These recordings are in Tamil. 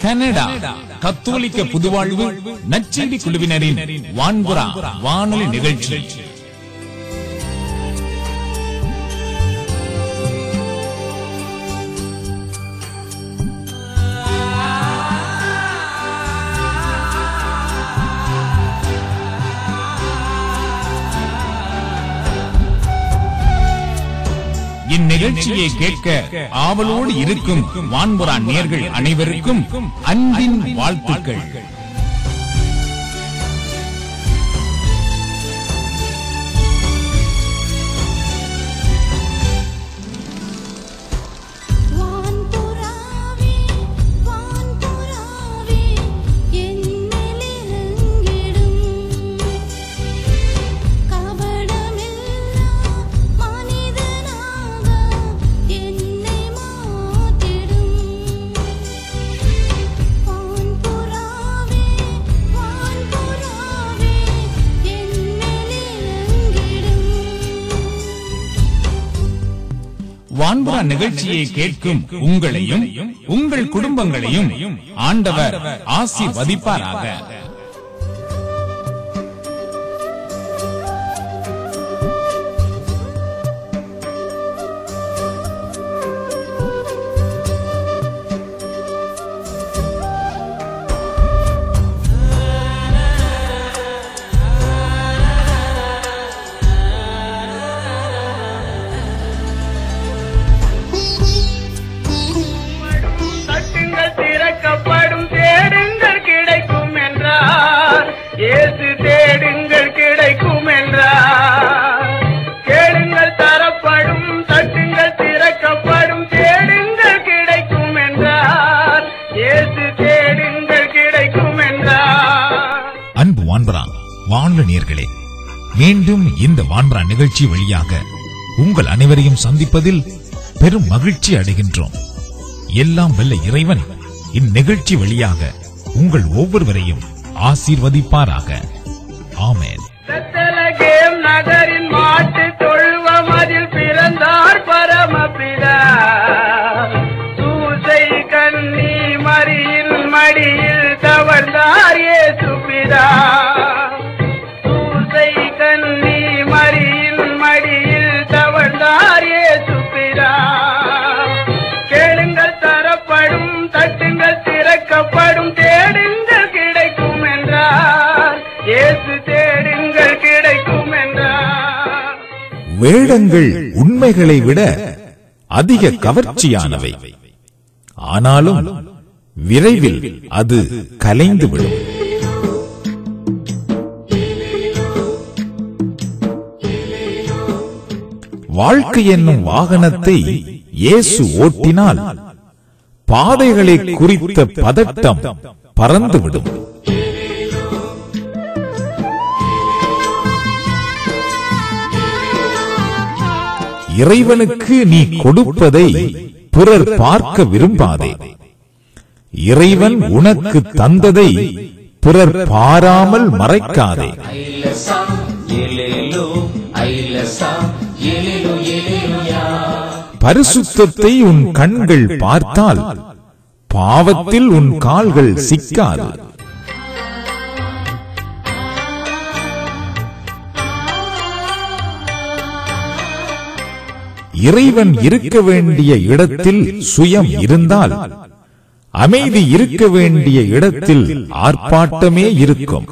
கனடா கத்தோலிக்க புதுவாழ்வு நச்செய்தி குழுவினரின் வான்புறா வானொலி நிகழ்ச்சி இந்நிகழ்ச்சியை கேட்க ஆவலோடு இருக்கும் வான்புறா நேர்கள் அனைவருக்கும் அன்பின் வாழ்த்துக்கள் வான்புறாவே வான்புறாவே என்னிலிறங்கிடும் கபடமில்லா மனிதனாக என்னை மாற்றிடும் வான்புறாவே வான்புறாவே என்னிலிறங்கிடும் வான்புறா நிகழ்ச்சியை கேட்கும் உங்களையும் உங்கள் குடும்பங்களையும் ஆண்டவர் ஆசீர்வதிப்பாராக தட்டுங்கள் திறக்கப்படும் தேடுங்கள் கிடைக்கும் என்றார் இயேசு தேடுங்கள் கிடைக்கும் என்றார் கேளுங்கள் தரப்படும் தட்டுங்கள் திறக்கப்படும் தேடுங்கள் கிடைக்கும் என்றார் இயேசு தேடுங்கள் கிடைக்கும் என்றார் அன்பு வான்பரா வானொலி நேர்களே மீண்டும் இந்த வான்பரா நிகழ்ச்சி வழியாக உங்கள் அனைவரையும் சந்திப்பதில் பெரும் மகிழ்ச்சி அடைகின்றோம் எல்லாம் வல்ல இறைவன் இந்நிகழ்ச்சி வழியாக உங்கள் ஒவ்வொருவரையும் ஆசீர்வதிப்பாராக ஆமென் பெத்தலகேம் நகரின் மாட்டு தொழுவம் அதில் பிறந்தார் பரமபிதா சூசை கண்ணி மரியின் மடியில் தவழ்ந்தார் இயேசு பிதா சூசை கண்ணி மரியின் மடியில் தவழ்ந்தார் இயேசு பிதா கேளுங்கள் தரப்படும் தட்டுங்கள் திறக்கப்படும் தேடுங்கள் கிடைக்கும் என்றார் இயேசு தேடுங்கள் கிடைக்கும் என்றார் வேடங்கள் உண்மைகளை விட அதிக கவர்ச்சியானவை ஆனாலும் விரைவில் அது கலைந்துவிடும் வாழ்க்கை என்னும் வாகனத்தை இயேசு ஓட்டினால் பாதைகளை குறித்த பதட்டம் பறந்துவிடும் இறைவனுக்கு நீ கொடுப்பதை பிறர் பார்க்க விரும்பாதே இறைவன் உனக்கு தந்ததை பிறர் பாராமல் மறைக்காதே ஐலசா எலேலோ ஐலசா எலேலோ எலேலுயா பரிசுத்தத்தை உன் கண்கள் பார்த்தால் பாவத்தில் உன் கால்கள் சிக்காது இறைவன் இருக்க வேண்டிய இடத்தில் சுயம் இருந்தால் அமைதி இருக்க வேண்டிய இடத்தில் ஆர்ப்பாட்டமே இருக்கும்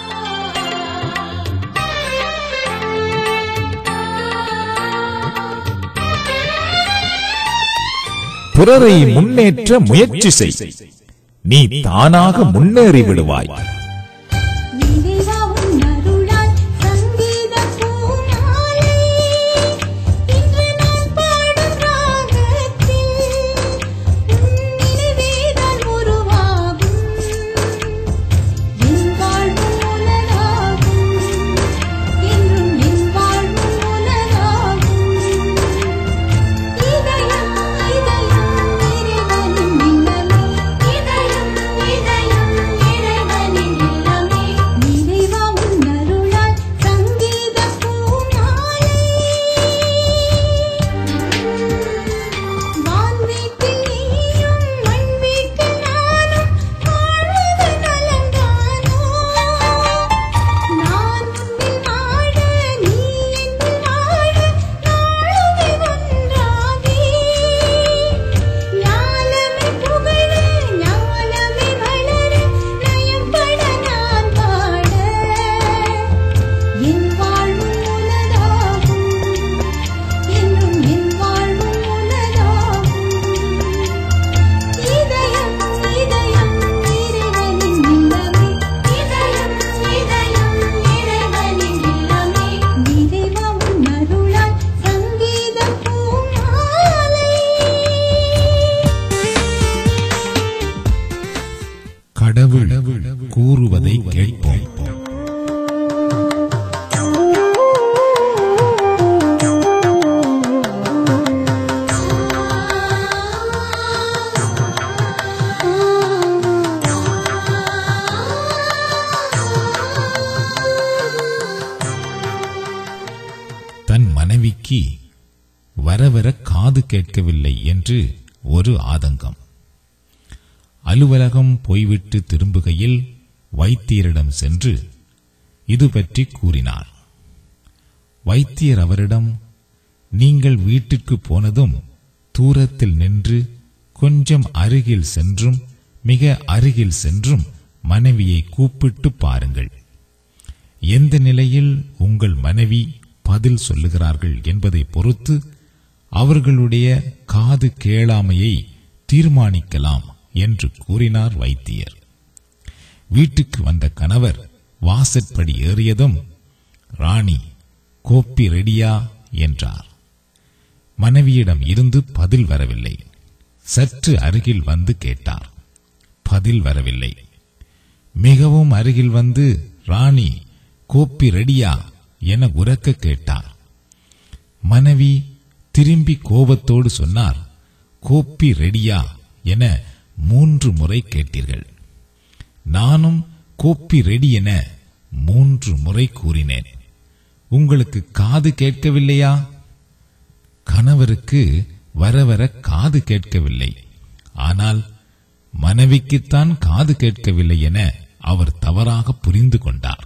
பிறரை முன்னேற்ற முயற்சி செய் நீ தானாக முன்னேறி விடுவாய் நினைவாவும் அருளால் சங்கீத பூமாலை இன்று நாம் பாடும் ராகத்தில் உன் நினைவேதான் உருவாகும் என் வாழ்வும் உலகாகும் என்றும் என் வாழ்வும் உலகாகும் இதயம் இதயம் இறைவனின் மின்னலே இதயம் இதயம் இறைவனின் தன் மனைவிக்கு வர வர காது கேட்கவில்லை என்று ஒரு ஆதங்கம் அலுவலகம் போய்விட்டு திரும்புகையில் வைத்தியரிடம் சென்று இது பற்றி கூறினார் வைத்தியர் அவரிடம் நீங்கள் வீட்டிற்கு போனதும் தூரத்தில் நின்று கொஞ்சம் அருகில் சென்றும் மிக அருகில் சென்றும் மனைவியை கூப்பிட்டு பாருங்கள் எந்த நிலையில் உங்கள் மனைவி பதில் சொல்லுகிறார்கள் என்பதை பொறுத்து அவர்களுடைய காது கேளாமையை தீர்மானிக்கலாம் என்று கூறினார் வைத்தியர் வீட்டுக்கு வந்த கணவர் வாசற்படி ஏறியதும் ராணி கோப்பி ரெடியா என்றார் மனைவியிடம் இருந்து பதில் வரவில்லை சற்று அருகில் வந்து கேட்டார் பதில் வரவில்லை மிகவும் அருகில் வந்து ராணி கோப்பி ரெடியா என உரக்க கேட்டார் மனைவி திரும்பி கோபத்தோடு சொன்னார் கோப்பி ரெடியா என மூன்று முறை கேட்டீர்கள் நானும் கோப்பி ரெடி என மூன்று முறை கூறினேன் உங்களுக்கு காது கேட்கவில்லையா கணவருக்கு வர வர காது கேட்கவில்லை ஆனால் மனைவிக்குத்தான் காது கேட்கவில்லை என அவர் தவறாக புரிந்து கொண்டார்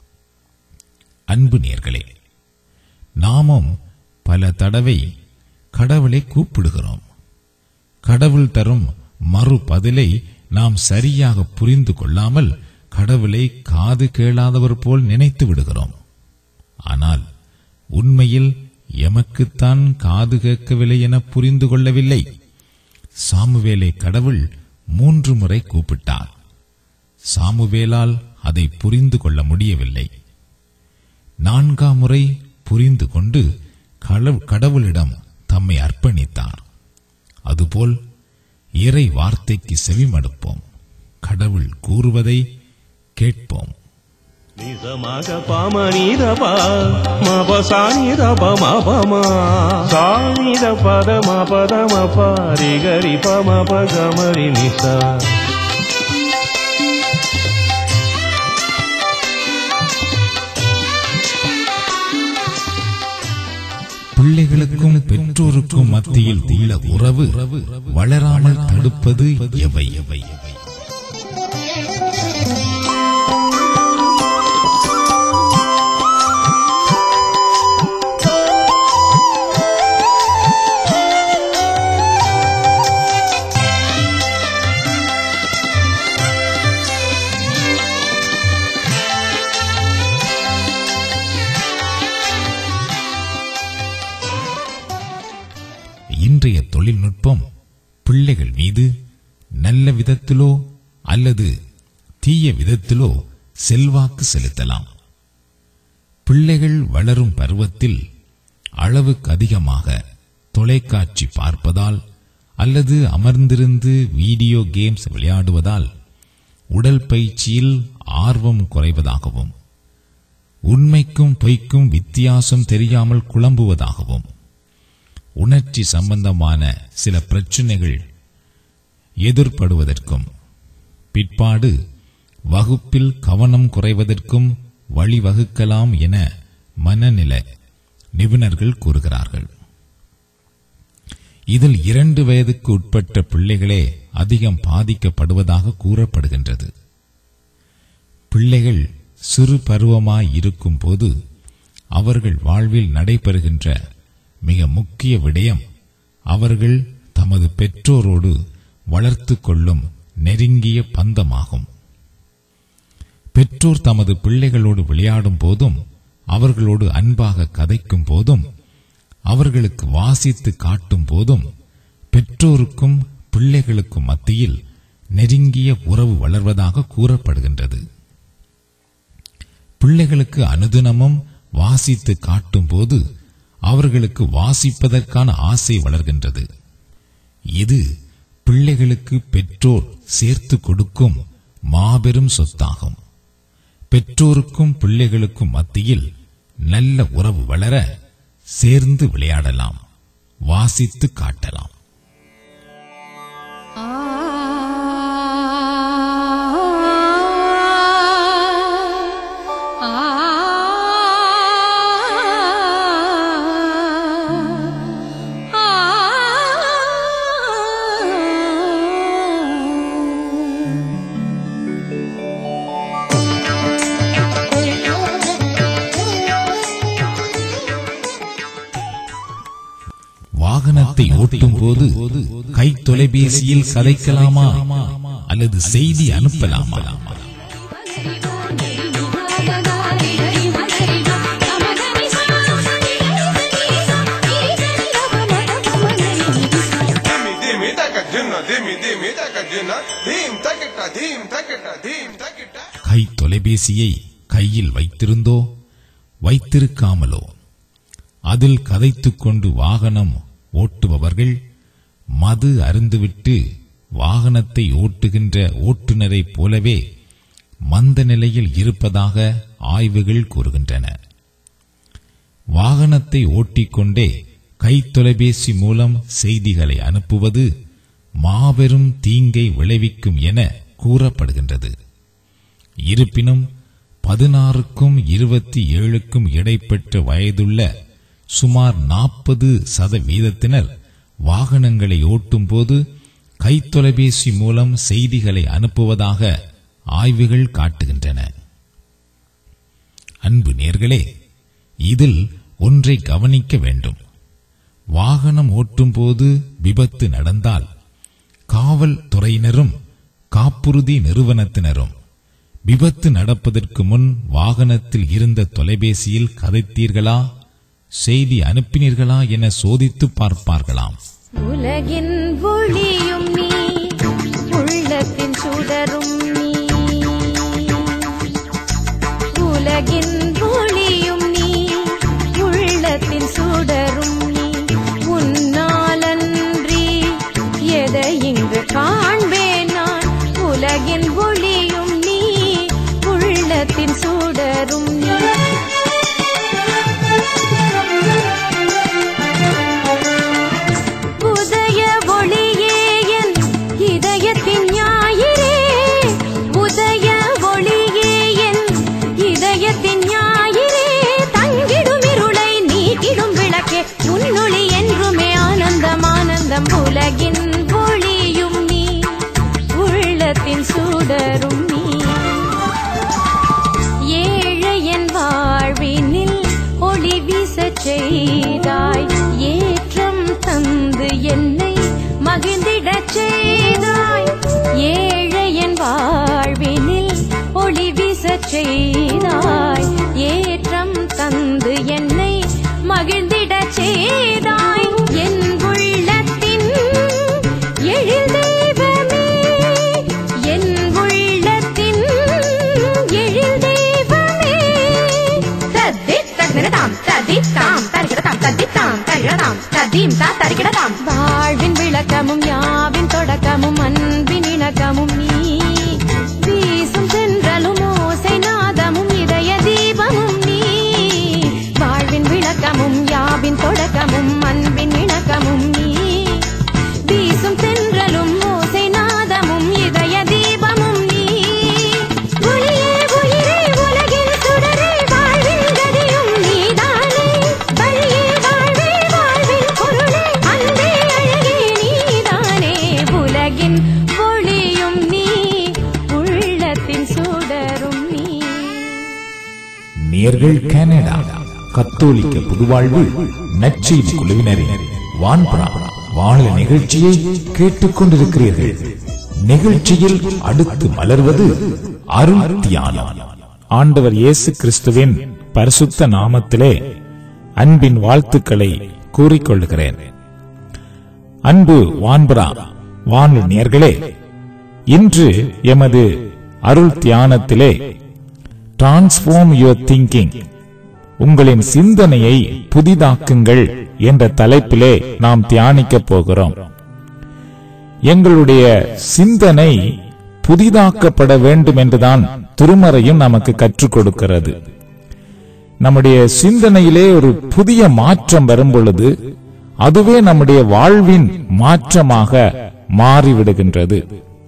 அன்பு நேர்களே நாமும் பல தடவை கடவுளை கூப்பிடுகிறோம் கடவுள் தரும் மறு பதிலை நாம் சரியாக புரிந்து கொள்ளாமல் கடவுளை காது கேளாதவர் போல் நினைத்து விடுகிறோம் ஆனால் உண்மையில் எமக்குத்தான் காது கேட்கவில்லை என புரிந்து கொள்ளவில்லை சாமுவேலை கடவுள் மூன்று முறை கூப்பிட்டார் சாமுவேலால் அதை புரிந்து கொள்ள முடியவில்லை நான்காம் முறை புரிந்து கொண்டு கள- கடவுளிடம் தம்மை அர்ப்பணித்தார் அதுபோல் இறை வார்த்தைக்கு செவிமடுப்போம் கடவுள் கூறுவதை கேட்போம் నిజమగ పమ నిద ప మప సానిద ప మప మా సానిద పద మ పద మ ప రి గరి ప మ ప గమరి నిస பிள்ளைகளுக்கும் பெற்றோருக்கும் மத்தியில் உள்ள உறவு வளராமல் தடுப்பது எவை எவை இன்றைய தொழில்நுட்பம் பிள்ளைகள் மீது நல்ல விதத்திலோ அல்லது தீய விதத்திலோ செல்வாக்கு செலுத்தலாம் பிள்ளைகள் வளரும் பருவத்தில் அளவுக்கு அதிகமாக தொலைக்காட்சி பார்ப்பதால் அல்லது அமர்ந்திருந்து வீடியோ கேம்ஸ் விளையாடுவதால் உடல் பயிற்சியில் ஆர்வம் குறைவதாகவும் உண்மைக்கும் பொய்க்கும் வித்தியாசம் தெரியாமல் குழம்புவதாகவும் உணர்ச்சி சம்பந்தமான சில பிரச்சனைகள் எதிர்படுவதற்கும் பிற்பாடு வகுப்பில் கவனம் குறைவதற்கும் வழிவகுக்கலாம் என மனநில நிபுணர்கள் கூறுகிறார்கள் இதில் இரண்டு வயதுக்கு உட்பட்ட பிள்ளைகளே அதிகம் பாதிக்கப்படுவதாக கூறப்படுகின்றது பிள்ளைகள் சிறு பருவமாய் இருக்கும் போது அவர்கள் வாழ்வில் நடைபெறுகின்ற மிக முக்கிய விடயம் அவர்கள் தமது பெற்றோரோடு வளர்த்துக் கொள்ளும் நெருங்கிய பந்தமாகும் பெற்றோர் தமது பிள்ளைகளோடு விளையாடும் போதும் அவர்களோடு அன்பாக கதைக்கும் போதும் அவர்களுக்கு வாசித்து காட்டும் போதும் பெற்றோருக்கும் பிள்ளைகளுக்கும் மத்தியில் நெருங்கிய உறவு வளர்வதாக கூறப்படுகின்றது பிள்ளைகளுக்கு அனுதினமும் வாசித்து காட்டும் போது அவர்களுக்கு வாசிப்பதற்கான ஆசை வளர்கின்றது இது பிள்ளைகளுக்கு பெற்றோர் சேர்த்து கொடுக்கும் மாபெரும் சொத்தாகும் பெற்றோருக்கும் பிள்ளைகளுக்கும் மத்தியில் நல்ல உறவு வளர சேர்ந்து விளையாடலாம் வாசித்து காட்டலாம் ஆ ஆ வாகனத்தை ஓட்டும் போது கை தொலைபேசியில் கதைக்கலாமா அல்லது செய்தி அனுப்பலாமா Dimmi, dimmi, taka dinna, dimmi, dimmi, taka dinna, dim, takita, dim, takita, dim, takita. கை தொலைபேசியை கையில் வைத்திருந்தோ வைத்திருக்காமலோ அதில் கதைத்துக் கொண்டு வாகனம் ஓட்டுபவர்கள் மது அருந்துவிட்டு வாகனத்தை ஓட்டுகின்ற ஓட்டுநரைப் போலவே மந்த நிலையில் இருப்பதாக ஆய்வுகள் கூறுகின்றன வாகனத்தை ஓட்டிக்கொண்டே கைத்தொலைபேசி மூலம் செய்திகளை அனுப்புவது மாபெரும் தீங்கை விளைவிக்கும் என கூறப்படுகின்றது இருப்பினும் பதினாறுக்கும் இருபத்தி ஏழுக்கும் இடைப்பட்ட வயதுள்ள சுமார் நாற்பது சதவீதத்தினர் வாகனங்களை ஓட்டும்போது கைத்தொலைபேசி மூலம் செய்திகளை அனுப்புவதாக ஆய்வுகள் காட்டுகின்றன அன்பு நேர்களே இதில் ஒன்றை கவனிக்க வேண்டும் வாகனம் ஓட்டும்போது விபத்து நடந்தால் காவல்துறையினரும் காப்புறுதி நிறுவனத்தினரும் விபத்து நடப்பதற்கு முன் வாகனத்தில் இருந்த தொலைபேசியில் கதைத்தீர்களா செய்தி அனுப்பினீர்களா என சோதித்து பார்ப்பார்களாம் உலகின் ஒளியும் நீ உள்ளத்தின் சுடரும் நீ உலகின் ஒளியும் நீ உள்ளத்தின் சுடரும் நீ உன்னாலன்றி எதை இங்கு காண்பேன் நான் உலகின் ஒளியும் நீ உள்ளத்தின் சுடரும் உதய ஒளியே என் இதயத்தின் ஞாயிறே உதய ஒளியே என் இதயத்தின் ஞாயிறே தங்கிடும் இருளை நீக்கிடும் விளக்கே உன்னொளி என்றுமே ஆனந்தம் ஆனந்தம் உலகின் ஒளியும் நீ உள்ளத்தின் சுடரும் நீ ஏழையன் வாழ்வினில் ஒளி வீசச் செய்தாய் ஏற்றம் தந்து என்னை மகிழ்ந்திடச் செய்தாய் ஏழையன் வாழ்வினில் ஒளி வீசச் செய்தாய் ஏற்றம் தந்து என்னை மகிழ்ந்திடச் செய்தாய் என் உள்ளத்தின் எழில் தெய்வமே என் உள்ளத்தின் எழில் தெய்வமே வாழ்வின் விளக்கமும் யாவின் தொடக்கமும் அன்பின் இணக்கமும் நீ வீசும் சென்றலும் ஓசை நாதமும் இதய தீபமும் நீ வாழ்வின் விளக்கமும் யாவின் தொடக்கமும் அன்பின் இணக்கமும் நீ வீசும் தென்றலும் ஓசை நாதமும் இதய தீபமும் நீ ஒளியே உயிரே உலகின் சுடரே வாழ்வின் கதியும் நீதானே வழியே வாழ்வே வாழ்வின் பொருளே அன்பே அழகே நீதானே உலகின் ஒளியும் நீ உள்ளத்தின் சுடரும் நீ நேர்கள் கனடா கத்தோலிக்க புதுவாழ்வு நற்செய்தி குழுவினரின் வான்புறா வானிலை நிகழ்ச்சியை கேட்டுக் கொண்டிருக்கிறீர்கள் நிகழ்ச்சியில் அடுத்து மலர்வது அருள் தியானம் ஆண்டவர் இயேசு கிறிஸ்துவின் பரிசுத்த நாமத்திலே அன்பின் வாழ்த்துக்களை கூறிக்கொள்கிறேன் அன்பு வான்புரா வானொலி நேர்களே இன்று எமது அருள் தியானத்திலே டிரான்ஸ்ஃபார்ம் யுவர் திங்கிங் உங்களின் சிந்தனையை புதிதாக்குங்கள் என்ற தலைப்பிலே நாம் தியானிக்கப் போகிறோம் எங்களுடைய சிந்தனை புதிதாக்கப்பட வேண்டும் என்றுதான் திருமறையும் நமக்கு கற்றுக் கொடுக்கிறது நம்முடைய சிந்தனையிலே ஒரு புதிய மாற்றம் வரும் பொழுது அதுவே நம்முடைய வாழ்வின் மாற்றமாக மாறிவிடுகின்றது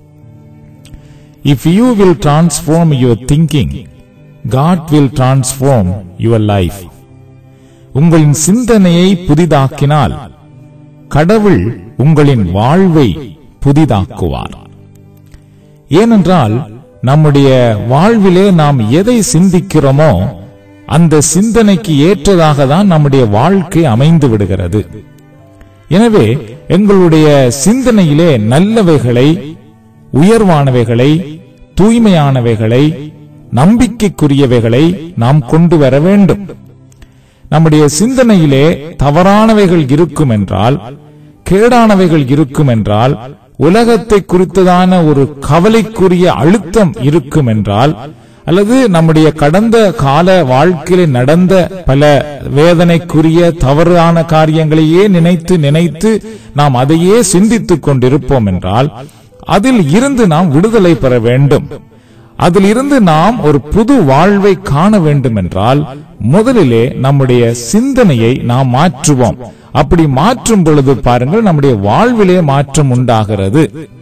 if you will transform your thinking God will transform your life உங்களின் சிந்தனையை புதிதாக்கினால் கடவுள் உங்களின் வாழ்வை புதிதாக்குவார் ஏனென்றால் நம்முடைய வாழ்விலே நாம் எதை சிந்திக்கிறோமோ அந்த சிந்தனைக்கு ஏற்றதாக தான் நம்முடைய வாழ்க்கை அமைந்து விடுகிறது எனவே எங்களுடைய சிந்தனையிலே நல்லவைகளை உயர்வானவைகளை தூய்மையானவைகளை நம்பிக்கைக்குரியவைகளை நாம் கொண்டு வர வேண்டும் நம்முடைய சிந்தனையிலே தவறானவைகள் இருக்கும் என்றால் கேடானவைகள் இருக்கும் என்றால் உலகத்தை குறித்ததான ஒரு கவலைக்குரிய அழுத்தம் இருக்கும் என்றால் அல்லது நம்முடைய கடந்த கால வாழ்க்கையில நடந்த பல வேதனைக்குரிய தவறான காரியங்களையே நினைத்து நினைத்து நாம் அதையே சிந்தித்துக் கொண்டிருப்போம் என்றால் அதில் இருந்து நாம் விடுதலை பெற வேண்டும் அதில் இருந்து நாம் ஒரு புது வாழ்வை காண வேண்டும் என்றால் முதலிலே நம்முடைய சிந்தனையை நாம் மாற்றுவோம் அப்படி மாற்றும் பொழுது பாருங்கள் நம்முடைய வாழ்விலே மாற்றம் உண்டாகிறது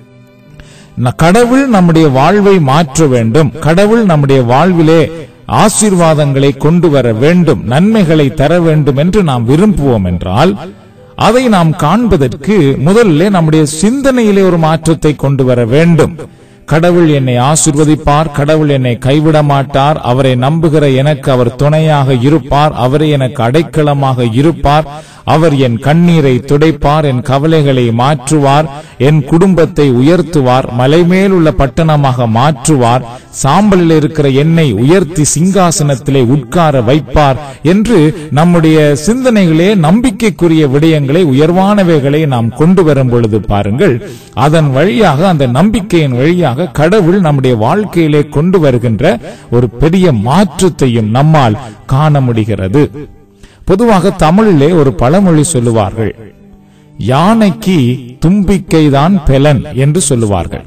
ந- கடவுள் நம்முடைய வாழ்வை மாற்ற வேண்டும் கடவுள் நம்முடைய வாழ்விலே ஆசீர்வாதங்களை கொண்டு வர வேண்டும் நன்மைகளை தர வேண்டும் என்று நாம் விரும்புவோம் என்றால் அதை நாம் காண்பதற்கு முதல்ல நம்முடைய சிந்தனையிலே ஒரு மாற்றத்தை கொண்டு வர வேண்டும் கடவுள் என்னை ஆசிர்வதிப்பார் கடவுள் என்னை கைவிட மாட்டார் அவரை நம்புகிற எனக்கு அவர் துணையாக இருப்பார் அவரே எனக்கு அடைக்கலமாக இருப்பார் அவர் என் கண்ணீரை துடைப்பார் என் கவலைகளை மாற்றுவார் என் குடும்பத்தை உயர்த்துவார் மலைமேல் உள்ள பட்டணமாக மாற்றுவார் சாம்பலில் இருக்கிற என்னை உயர்த்தி சிங்காசனத்திலே உட்கார வைப்பார் என்று நம்முடைய சிந்தனைகளே நம்பிக்கைக்குரிய விடயங்களை உயர்வானவைகளை நாம் கொண்டு வரும் பொழுது பாருங்கள் அதன் வழியாக அந்த நம்பிக்கையின் வழியாக கடவுள் நம்முடைய வாழ்க்கையிலே கொண்டு வருகின்ற ஒரு பெரிய மாற்றத்தையும் நம்மால் காண முடிகிறது பொதுவாக தமிழிலே ஒரு பழமொழி சொல்லுவார்கள் யானைக்கு தும்பிக்கைதான் பெலன் என்று சொல்லுவார்கள்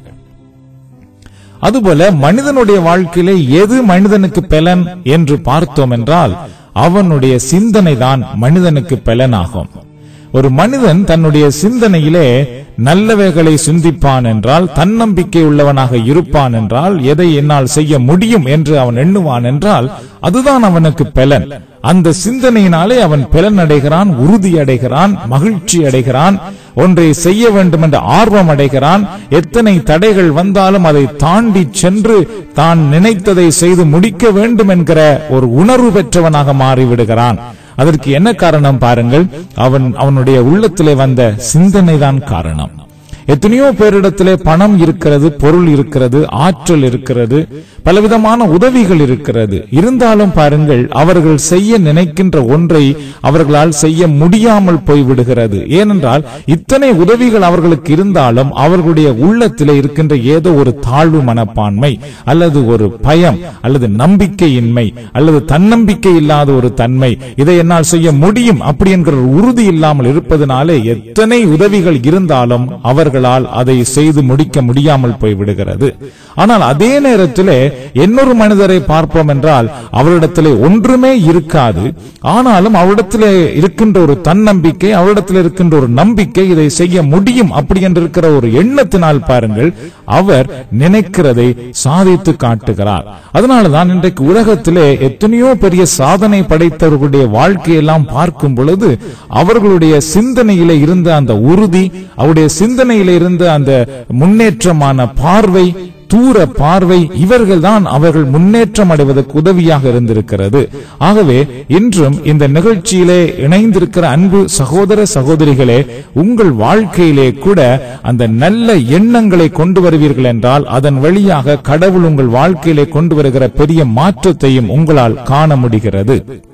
அதுபோல மனிதனுடைய வாழ்க்கையிலே எது மனிதனுக்கு பெலன் என்று பார்த்தோம் என்றால் அவனுடைய சிந்தனை தான் மனிதனுக்கு பெலனாகும் ஒரு மனிதன் தன்னுடைய சிந்தனையிலே நல்லவைகளை சிந்திப்பான் என்றால் தன்னம்பிக்கை உள்ளவனாக இருப்பான் என்றால் எதை என்னால் செய்ய முடியும் என்று அவன் எண்ணுவான் என்றால் அதுதான் அவனுக்கு பெலன் அந்த சிந்தனையினாலே அவன் பலன் அடைகிறான் உறுதி அடைகிறான் மகிழ்ச்சி அடைகிறான் ஒன்றை செய்ய வேண்டும் என்ற ஆர்வம் அடைகிறான் எத்தனை தடைகள் வந்தாலும் அதை தாண்டி சென்று தான் நினைத்ததை செய்து முடிக்க வேண்டும் என்கிற ஒரு உணர்வு பெற்றவனாக மாறிவிடுகிறான் அதற்கு என்ன காரணம் பாருங்கள் அவன் அவனுடைய உள்ளத்திலே வந்த சிந்தனை தான் காரணம் எத்தனையோ பேரிடத்திலே பணம் இருக்கிறது பொருள் இருக்கிறது ஆற்றல் இருக்கிறது பலவிதமான உதவிகள் இருக்கிறது இருந்தாலும் பாருங்கள் அவர்கள் செய்ய நினைக்கின்ற ஒன்றை அவர்களால் செய்ய முடியாமல் போய்விடுகிறது ஏனென்றால் இத்தனை உதவிகள் அவர்களுக்கு இருந்தாலும் அவர்களுடைய உள்ளத்திலே இருக்கின்ற ஏதோ ஒரு தாழ்வு மனப்பான்மை அல்லது ஒரு பயம் அல்லது நம்பிக்கையின்மை அல்லது தன்னம்பிக்கை இல்லாத ஒரு தன்மை இதை என்னால் செய்ய முடியும் அப்படி என்கிற ஒரு உறுதி இல்லாமல் இருப்பதனாலே எத்தனை உதவிகள் இருந்தாலும் அவர்களால் அதை செய்து முடிக்க முடியாமல் போய்விடுகிறது ஆனால் அதே நேரத்திலே இன்னொரு மனிதரை பார்ப்போம் என்றால் அவரிடத்திலே ஒன்றுமே இருக்காது ஆனாலும் அவரிடத்திலே இருக்கின்ற ஒரு தன்னம்பிக்கை அவரிடத்தில் இருக்கின்ற ஒரு நம்பிக்கை இதை செய்ய முடியும் அப்படி என்று இருக்கிற ஒரு எண்ணத்தினால் பாருங்கள் அவர் நினைக்கிறதை சாதித்து காட்டுகிறார் அதனாலதான் இன்றைக்கு உலகத்திலே எத்தனையோ பெரிய சாதனை படைத்தவர்களுடைய வாழ்க்கையெல்லாம் பார்க்கும் பொழுது அவர்களுடைய சிந்தனையில இருந்த அந்த உறுதி அவருடைய சிந்தனையில இருந்த அந்த முன்னேற்றமான பார்வை தூர பார்வை இவர்கள் தான் அவர்கள் முன்னேற்றம் அடைவதற்கு உதவியாக இருந்திருக்கிறது ஆகவே இன்றும் இந்த நிகழ்ச்சியிலே இணைந்திருக்கிற அன்பு சகோதர சகோதரிகளே உங்கள் வாழ்க்கையிலே கூட அந்த நல்ல எண்ணங்களை கொண்டு வருவீர்கள் என்றால் அதன் வழியாக கடவுள் உங்கள் வாழ்க்கையிலே கொண்டு வருகிற பெரிய மாற்றத்தையும் உங்களால் காண முடிகிறது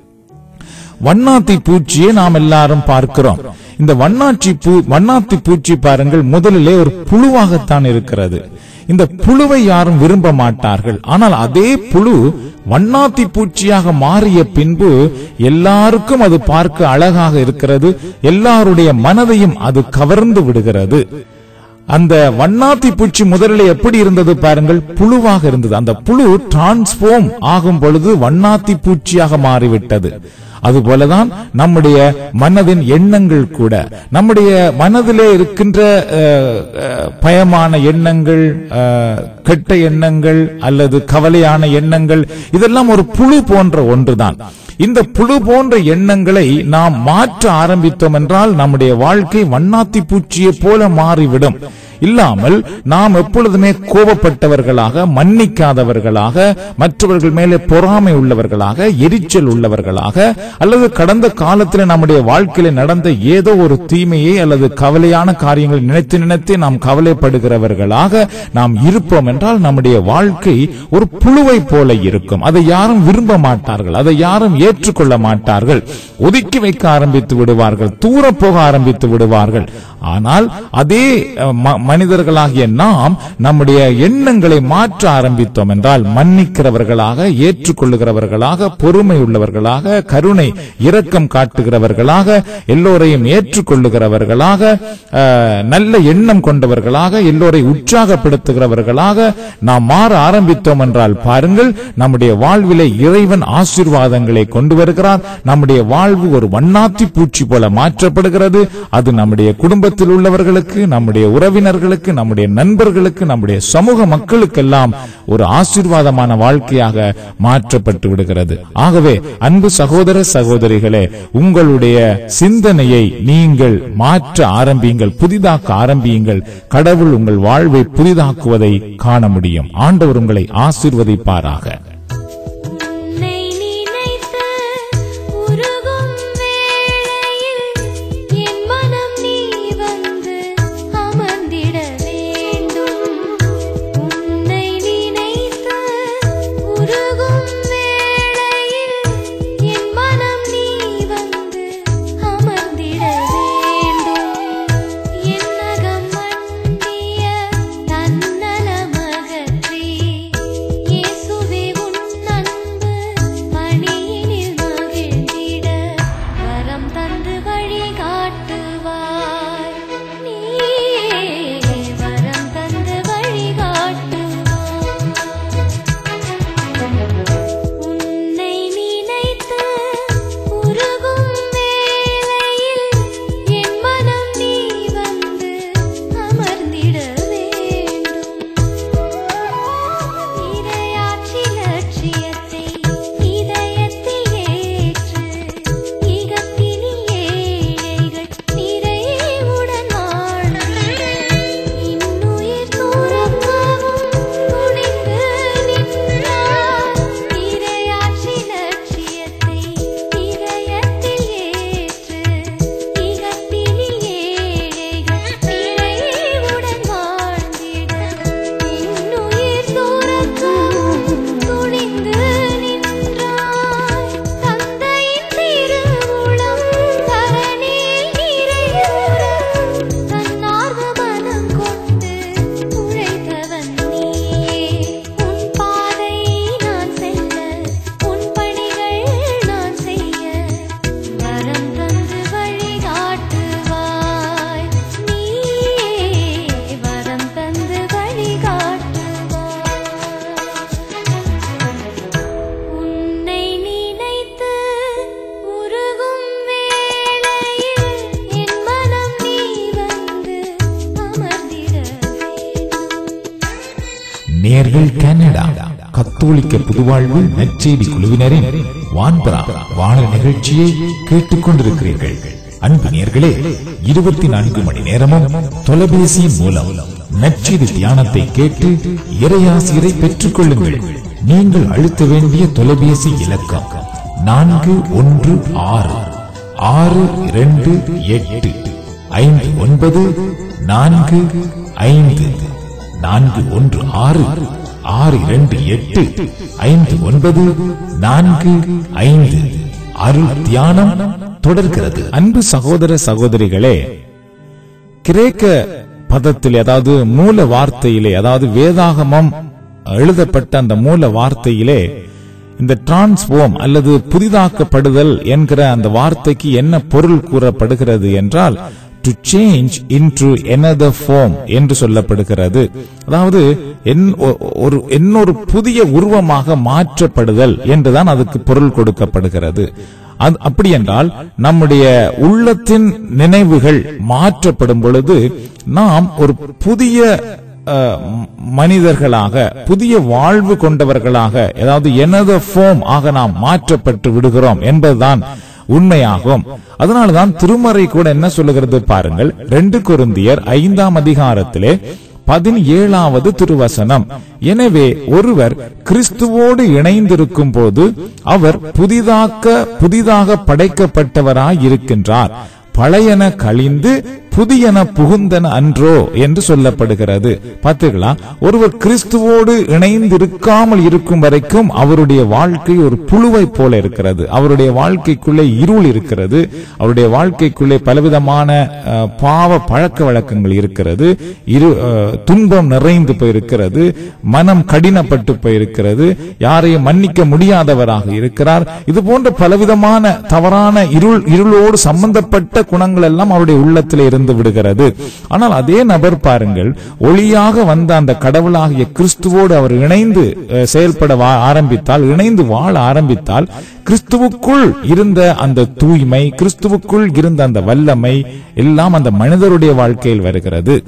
வண்ணாத்தி பூச்சியை நாம் எல்லாரும் பார்க்கிறோம் இந்த வண்ணாச்சி பூ வண்ணாத்தி பூச்சி பாருங்கள் முதலிலே ஒரு புழுவாகத்தான் இருக்கிறது இந்த புழுவை யாரும் விரும்ப மாட்டார்கள் ஆனால் அதே புழு வண்ணாத்தி பூச்சியாக மாறிய பின்பு எல்லாருக்கும் அது பார்க்க அழகாக இருக்கிறது எல்லாருடைய மனதையும் அது கவர்ந்து விடுகிறது அந்த வண்ணாத்தி பூச்சி முதலில் எப்படி இருந்தது பாருங்கள் புழுவாக இருந்தது அந்த புழு டிரான்ஸ்போர்ம் ஆகும் பொழுது வண்ணாத்தி பூச்சியாக மாறிவிட்டது அதுபோலதான் நம்முடைய மனதின் எண்ணங்கள் கூட நம்முடைய மனதிலே இருக்கின்ற அஹ், அஹ், பயமான எண்ணங்கள் அஹ், கெட்ட எண்ணங்கள் அல்லது கவலையான எண்ணங்கள் இதெல்லாம் ஒரு புழு போன்ற ஒன்றுதான் இந்த புழு போன்ற எண்ணங்களை நாம் மாற்ற ஆரம்பித்தோம் என்றால் நம்முடைய வாழ்க்கை வண்ணாத்தி பூச்சியை போல மாறிவிடும் இல்லாமல் நாம் எப்பொழுதுமே கோபப்பட்டவர்களாக மன்னிக்காதவர்களாக மற்றவர்கள் மேலே பொறாமை உள்ளவர்களாக எரிச்சல் உள்ளவர்களாக அல்லது கடந்த காலத்தில் நம்முடைய வாழ்க்கையில நடந்த ஏதோ ஒரு தீமையை அல்லது கவலையான காரியங்களை நினைத்து நினைத்து நாம் கவலைப்படுகிறவர்களாக நாம் இருப்போம் என்றால் நம்முடைய வாழ்க்கை ஒரு புழுவை போல இருக்கும் அதை யாரும் விரும்ப மாட்டார்கள் அதை யாரும் ஏற்றுக்கொள்ள மாட்டார்கள் ஒதுக்கி வைக்க ஆரம்பித்து விடுவார்கள் தூர போக ஆரம்பித்து விடுவார்கள் ஆனால் அதே அஹ், ம- மனிதர்களாகிய நாம் நம்முடைய எண்ணங்களை மாற்ற ஆரம்பித்தோம் என்றால் மன்னிக்கிறவர்களாக ஏற்றுக்கொள்ளுகிறவர்களாக பொறுமை உள்ளவர்களாக கருணை இரக்கம் காட்டுகிறவர்களாக எல்லோரையும் ஏற்றுக்கொள்ளுகிறவர்களாக அஹ், நல்ல எண்ணம் கொண்டவர்களாக எல்லோரை உற்சாகப்படுத்துகிறவர்களாக நாம் மாற ஆரம்பித்தோம் என்றால் பாருங்கள் நம்முடைய வாழ்விலே இறைவன் ஆசீர்வாதங்களை கொண்டு வருகிறார் நம்முடைய வாழ்வு ஒரு வண்ணாத்தி பூச்சி போல மாற்றப்படுகிறது அது நம்முடைய குடும்பத்தில் உள்ளவர்களுக்கு நம்முடைய உறவினர்களுக்கு நம்முடைய நண்பர்களுக்கு நம்முடைய சமூக மக்களுக்கெல்லாம் ஒரு ஆசீர்வாதமான வாழ்க்கையாக மாற்றப்பட்டு விடுகிறது ஆகவே அன்பு சகோதர சகோதரிகளே உங்களுடைய சிந்தனையை நீங்கள் மாற்ற ஆரம்பியுங்கள் புதிதாக்க ஆரம்பியுங்கள் கடவுள் உங்கள் வாழ்வை புதிதாக்குவதை காண முடியும் ஆண்டவர் உங்களை ஆசீர்வதிப்பாராக உன்னை நினைத்து உருகும் வேளையில் என் மனம் நீ வந்து அமர்ந்திட வேண்டும் உன்னை நினைத்து உருகும் வேளையில் என் மனம் நீ வந்து அமர்ந்திட வேண்டும் என்னகம் மண்டிய தன்னலமகற்றி இயேசுவே உன் அன்பு பணியினில் மகிழ்ந்திட வரம் தந்து வழிகாட்டுவாய் நீ வரம் தந்து வழிகாட்டுவாய் உன்னை நினைத்து உருகும் வேளையில் என் மனம் நீ வந்து அமர்ந்திட வேண்டும் இரையாட்சி லட்சியத்தை இதயத்தில் ஏற்று இகத்தினில் ஏழைகள் நிறைவுடன் வாழ்ந்திட இன்னுயிர் துறக்கவும் துணிந்து நின்றார் இரையாட்சி லட்சியத்தை இதயத்தில் ஏற்று இகத்தினில் ஏழைகள் நிறைவுடன் வாழ்ந்திட இன்னுயிர் துறக்கவும் துணிந்து நின்றாய் தந்தையின் திருவுளம் தரணில் நிறைவுற தன்னார்வ மனம் கொண்டு உழைத்தவன் நீயே உன் பாதை நான் செல்ல உன் பணிகள் நான் செய்ய வரம் தந்து வழிகாட்டுவாய் நீயே வரம் தந்து வழிகாட்டுவாய் உன்னை நினைத்து உருகும் வேளையில் என் மனம் நீ வந்து அமர்ந்திட வேண்டும் நேர்கள் கனடா கத்தோலிக்க புதுவாழ்வு நற்செய்தி குழுவினரின் வான்பரா வானொலி நிகழ்ச்சியை கேட்டுக் கொண்டிருக்கிறீர்கள் அன்பு நேர்களே இருபத்தி நான்கு மணி நேரமும் தொலைபேசியின் மூலம் நற்செய்தி தியானத்தை கேட்டு இறையாசிரை பெற்றுக் கொள்ளுங்கள் நீங்கள் அழுத்த வேண்டிய தொலைபேசி இலக்கம் நான்கு ஒன்று ஆறு ஆறு இரண்டு எட்டு ஐந்து ஒன்பது நான்கு ஐந்து நான்கு ஒன்று ஆறு ஆறு இரண்டு எட்டு ஐந்து ஒன்பது நான்கு ஐந்து அருள் தியானம் தொடர்கிறது அன்பு சகோதர சகோதரிகளே கிரேக்க பதத்தில் அதாவது மூல வார்த்தையிலே அதாவது வேதாகமம் எழுதப்பட்ட அந்த மூல வார்த்தையிலே இந்த டிரான்ஸ்போம் அல்லது புதிதாக்கப்படுதல் என்கிற அந்த வார்த்தைக்கு என்ன பொருள் கூறப்படுகிறது என்றால் to change into another form என்று சொல்லப்படுகிறது அதாவது என் ஒ- ஒரு இன்னொரு புதிய உருவமாக மாற்றப்படுதல் என்றுதான் அதுக்கு பொருள் கொடுக்கப்படுகிறது அது அப்படி என்றால் நம்முடைய உள்ளத்தின் நினைவுகள் மாற்றப்படும் பொழுது நாம் ஒரு புதிய அஹ், ம- மனிதர்களாக புதிய வாழ்வு கொண்டவர்களாக அதாவது எனது ஃபோம் ஆக நாம் மாற்றப்பட்டு விடுகிறோம் என்பதுதான் உண்மையாகும் அதனாலதான் திருமறை கூட என்ன சொல்லுகிறது பாருங்கள் ரெண்டு கொருந்தியர் ஐந்தாம் அதிகாரத்திலே பதினேழாவது திருவசனம் எனவே ஒருவர் கிறிஸ்துவோடு இணைந்திருக்கும் போது அவர் புதிதாக்க புதிதாக படைக்கப்பட்டவராய் இருக்கின்றார் பழையன கழிந்து புதியன புகுந்தன அன்றோ என்று சொல்லப்படுகிறது பார்த்தீர்களா ஒருவர் கிறிஸ்துவோடு இணைந்திருக்காமல் இருக்கும் வரைக்கும் அவருடைய வாழ்க்கை ஒரு புழுவை போல இருக்கிறது அவருடைய வாழ்க்கைக்குள்ளே இருள் இருக்கிறது அவருடைய வாழ்க்கைக்குள்ளே பலவிதமான அஹ், பாவ பழக்க வழக்கங்கள் இருக்கிறது இரு அஹ், துன்பம் நிறைந்து போயிருக்கிறது மனம் கடினப்பட்டு போயிருக்கிறது யாரையும் மன்னிக்க முடியாதவராக இருக்கிறார் இது போன்ற பலவிதமான தவறான இருள் இருளோடு சம்பந்தப்பட்ட குணங்கள் எல்லாம் அவருடைய உள்ளத்தில் இருந்து விடுகிறது ஆனால் அதே நபர் பாருங்கள் ஒளியாக வந்த அந்த கடவுளாகிய கிறிஸ்துவோடு அவர் இணைந்து அஹ், செயல்பட வா- ஆரம்பித்தால் இணைந்து வாழ ஆரம்பித்தால் கிறிஸ்துவுக்குள் இருந்த அந்த தூய்மை கிறிஸ்துவுக்குள் இருந்த அந்த வல்லமை எல்லாம் அந்த மனிதருடைய வாழ்க்கையில் வருகிறது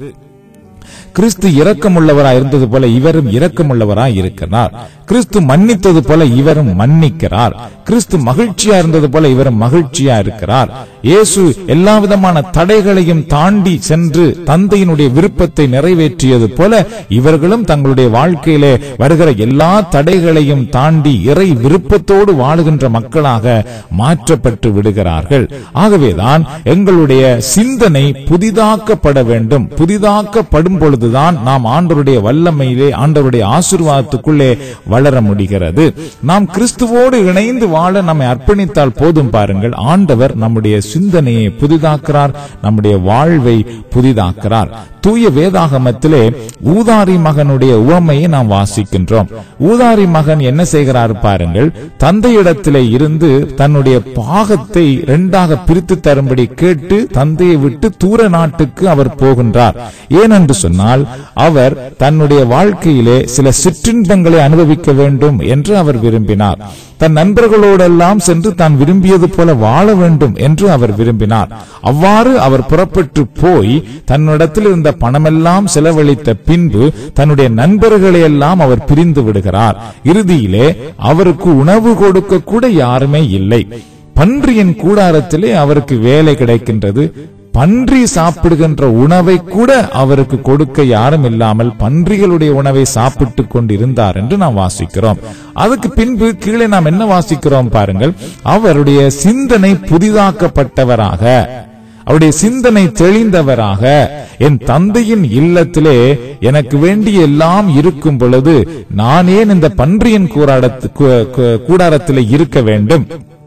கிறிஸ்து இரக்கமுள்ளவராய் இருந்தது போல இவரும் இரக்கமுள்ளவராய் இருக்கிறார் கிறிஸ்து மன்னித்தது போல இவரும் மன்னிக்கிறார் கிறிஸ்து மகிழ்ச்சியா இருந்தது போல இவரும் மகிழ்ச்சியா இருக்கிறார் இயேசு எல்லா விதமான தடைகளையும் தாண்டி சென்று தந்தையினுடைய விருப்பத்தை நிறைவேற்றியது போல இவர்களும் தங்களுடைய வாழ்க்கையிலே வருகிற எல்லா தடைகளையும் தாண்டி இறை விருப்பத்தோடு வாழுகின்ற மக்களாக மாற்றப்பட்டு விடுகிறார்கள் ஆகவேதான் எங்களுடைய சிந்தனை புதிதாக்கப்பட வேண்டும் புதிதாக்கப்படும் பொழுதுதான் நாம் ஆண்டவருடைய வல்லமையிலே ஆண்டவருடைய ஆசீர்வாதத்துக்குள்ளே வளர முடிகிறது நாம் கிறிஸ்துவோடு இணைந்து வாழ நம்மை அர்ப்பணித்தால் போதும் பாருங்கள் ஆண்டவர் நம்முடைய சிந்தனையை புதிதாக்குறார் நம்முடைய வாழ்வை புதிதாக்குறார் தூய வேதாகமத்திலே ஊதாரி மகனுடைய உவமையை நாம் வாசிக்கின்றோம் ஊதாரி மகன் என்ன செய்கிறார் பாருங்கள் தந்தையிடத்திலே இருந்து தன்னுடைய பாகத்தை இரண்டாக பிரித்து தரும்படி கேட்டு தந்தையை விட்டு தூர நாட்டுக்கு அவர் போகின்றார் ஏனென்று சொன்னால் அவர் தன்னுடைய வாழ்க்கையிலே சில சிற்றின்பங்களை அனுபவிக்க வேண்டும் என்று அவர் விரும்பினார் தன் நண்பர்களோடெல்லாம் சென்று தான் விரும்பியது போல வாழ வேண்டும் என்று அவர் விரும்பினார் அவ்வாறு அவர் புறப்பட்டு போய் தன்னிடத்தில் இருந்த பணமெல்லாம் செலவழித்த பின்பு தன்னுடைய நண்பர்களை எல்லாம் அவர் பிரிந்து விடுகிறார் இறுதியிலே அவருக்கு உணவு கொடுக்க கூட யாருமே இல்லை பன்றியின் கூடாரத்திலே அவருக்கு வேலை கிடைக்கின்றது பன்றி சாப்பிடுகின்ற உணவை கூட அவருக்கு கொடுக்க யாரும் இல்லாமல் பன்றிகளுடைய உணவை சாப்பிட்டு கொண்டிருந்தார் என்று நாம் வாசிக்கிறோம் அதுக்கு பின்பு கீழே நாம் என்ன வாசிக்கிறோம் பாருங்கள் அவருடைய சிந்தனை புதிதாக்கப்பட்டவராக அவருடைய சிந்தனை தெளிந்தவராக என் தந்தையின் இல்லத்திலே எனக்கு வேண்டிய எல்லாம் இருக்கும் பொழுது நான் ஏன் இந்த பன்றியின் கூடாரத்து கூ- கூ- கூடாரத்திலே இருக்க வேண்டும்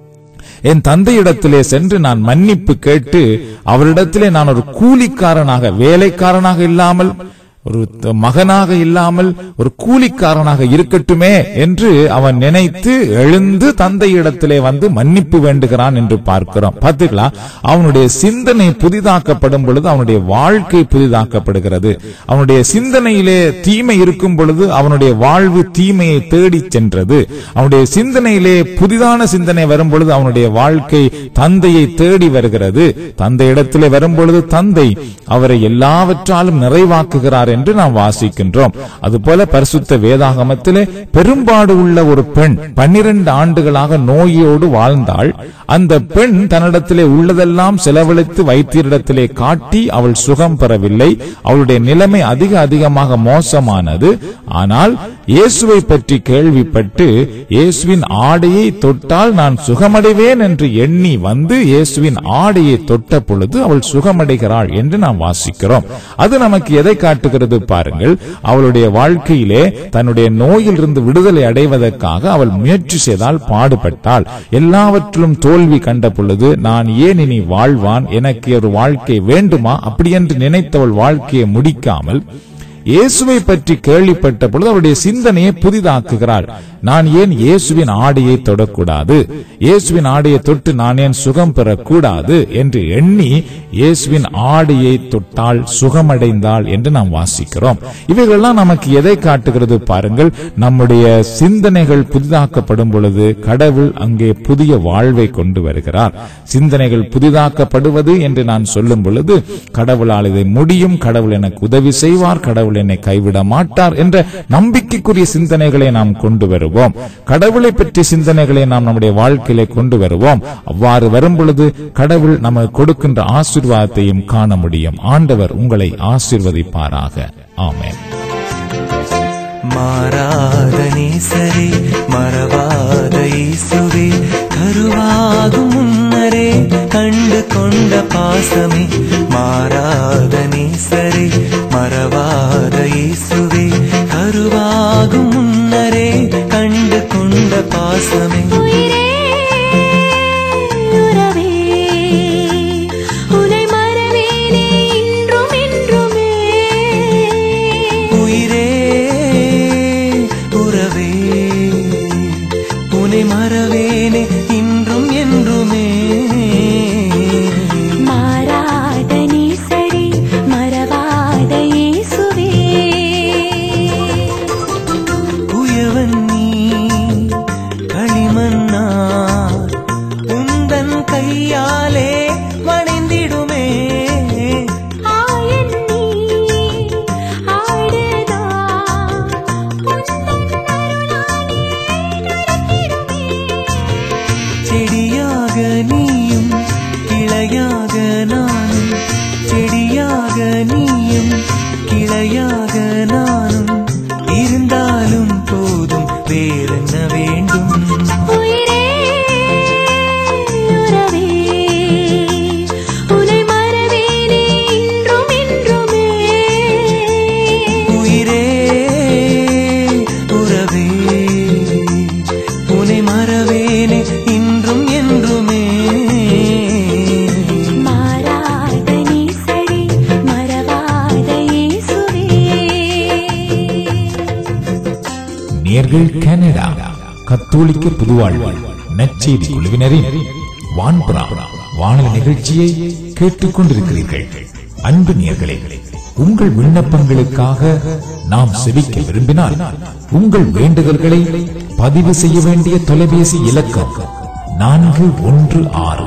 என் தந்தையிடத்திலே சென்று நான் மன்னிப்பு கேட்டு அவரிடத்திலே நான் ஒரு கூலிக்காரனாக வேலைக்காரனாக இல்லாமல் ஒரு த- மகனாக இல்லாமல் ஒரு கூலிக்காரனாக இருக்கட்டுமே என்று அவன் நினைத்து எழுந்து தந்தையிடத்திலே வந்து மன்னிப்பு வேண்டுகிறான் என்று பார்க்கிறோம் பார்த்தீங்களா அவனுடைய சிந்தனை புதிதாக்கப்படும் பொழுது அவனுடைய வாழ்க்கை புதிதாக்கப்படுகிறது அவனுடைய சிந்தனையிலே தீமை இருக்கும் பொழுது அவனுடைய வாழ்வு தீமையை தேடிச் சென்றது அவனுடைய சிந்தனையிலே புதிதான சிந்தனை வரும் பொழுது அவனுடைய வாழ்க்கை தந்தையை தேடி வருகிறது தந்தை இடத்திலே வரும் பொழுது தந்தை அவரை எல்லாவற்றாலும் நிறைவாக்குகிறார் என்று நாம் வாசிக்கின்றோம் அதுபோல பரிசுத்த வேதாகமத்திலே பெரும்பாடு உள்ள ஒரு பெண் பன்னிரண்டு ஆண்டுகளாக நோயோடு வாழ்ந்தாள் அந்த பெண் தன்னிடத்திலே உள்ளதெல்லாம் செலவழித்து வைத்தியரிடத்திலே காட்டி அவள் சுகம் பெறவில்லை அவளுடைய நிலைமை அதிக அதிகமாக மோசமானது ஆனால் இயேசுவை பற்றி கேள்விப்பட்டு இயேசுவின் ஆடையை தொட்டால் நான் சுகமடைவேன் என்று எண்ணி வந்து இயேசுவின் ஆடையை தொட்ட பொழுது அவள் சுகமடைகிறாள் என்று நாம் வாசிக்கிறோம் அது நமக்கு எதை காட்டுகிறது பாருங்கள் அவளுடைய வாழ்க்கையிலே தன்னுடைய நோயிலிருந்து விடுதலை அடைவதற்காக அவள் முயற்சி செய்தால் பாடுபட்டாள் எல்லாவற்றிலும் தோல்வி கண்ட பொழுது நான் ஏன் இனி வாழ்வான் எனக்கு ஒரு வாழ்க்கை வேண்டுமா அப்படி என்று நினைத்தவள் வாழ்க்கையை முடிக்காமல் இயேசுவை பற்றி கேள்விப்பட்ட பொழுது அவருடைய சிந்தனையை புதிதாக்குகிறாள் நான் ஏன் இயேசுவின் ஆடையை தொடக்கூடாது இயேசுவின் ஆடையை தொட்டு நான் ஏன் சுகம் பெறக்கூடாது என்று எண்ணி இயேசுவின் ஆடையை தொட்டால் சுகமடைந்தாள் என்று நாம் வாசிக்கிறோம் இவைகள்லாம் நமக்கு எதை காட்டுகிறது பாருங்கள் நம்முடைய சிந்தனைகள் புதிதாக்கப்படும் பொழுது கடவுள் அங்கே புதிய வாழ்வை கொண்டு வருகிறார் சிந்தனைகள் புதிதாக்கப்படுவது என்று நான் சொல்லும் பொழுது கடவுளால் இதை முடியும் கடவுள் எனக்கு உதவி செய்வார் கடவுள் கடவுள் என்னை கைவிட மாட்டார் என்ற நம்பிக்கைக்குரிய சிந்தனைகளை நாம் கொண்டு வருவோம் கடவுளை பற்றிய சிந்தனைகளை நாம் நம்முடைய வாழ்க்கையிலே கொண்டு வருவோம் அவ்வாறு வரும் பொழுது கடவுள் நமக்கு கொடுக்கின்ற ஆசீர்வாதத்தையும் காண முடியும் ஆண்டவர் உங்களை ஆசீர்வதிப்பாராக ஆமென் மாறாத நேசரே மறவாத இயேசுவே கருவாகும் முன்னரே கண்டு கொண்ட பாசமே மாறாத நேசரே மறவாத இயேசுவே கருவாகும் முன்னரே கண்டு கொண்ட பாசமே உயிரே உறவே உனை மறவேனே இன்றும் என்றுமே உயிரே உறவே உனை மறவேனே இன்றும் என்றுமே மாறாத நேசரே மறவாத இயேசுவே உயவன் நீ களிமண்ணா உந்தன் கையாலே வணைந்திடுமே ஆயன் நீ ஆடுதா உந்தன் கருணாலே நடத்திடுமே செடியாக நீயும் கிளையாக நானும் செடியாக நீயும் கிளையாக நானும் இருந்தாலும் போதும் வேறென்ன வேண்டும் உயிரே உறவே உனை மறவேனே இன்றும் என்றுமே உயிரே உறவே உனை மறவேனே இன்றும் என்றுமே மாறாத நேசரே மறவாத இயேசுவே நேர்கள் கனடா கத்தோலிக்க புதுவாழ்வு நற்செய்தி குழுவினரின் வான்புறா வானொலி நிகழ்ச்சியை கேட்டுக் கொண்டிருக்கிறீர்கள் அன்பு நேர்களே உங்கள் விண்ணப்பங்களுக்காக நாம் செவிக்க விரும்பினால் உங்கள் வேண்டுதல்களை பதிவு செய்ய வேண்டிய தொலைபேசி இலக்கம் நான்கு ஒன்று ஆறு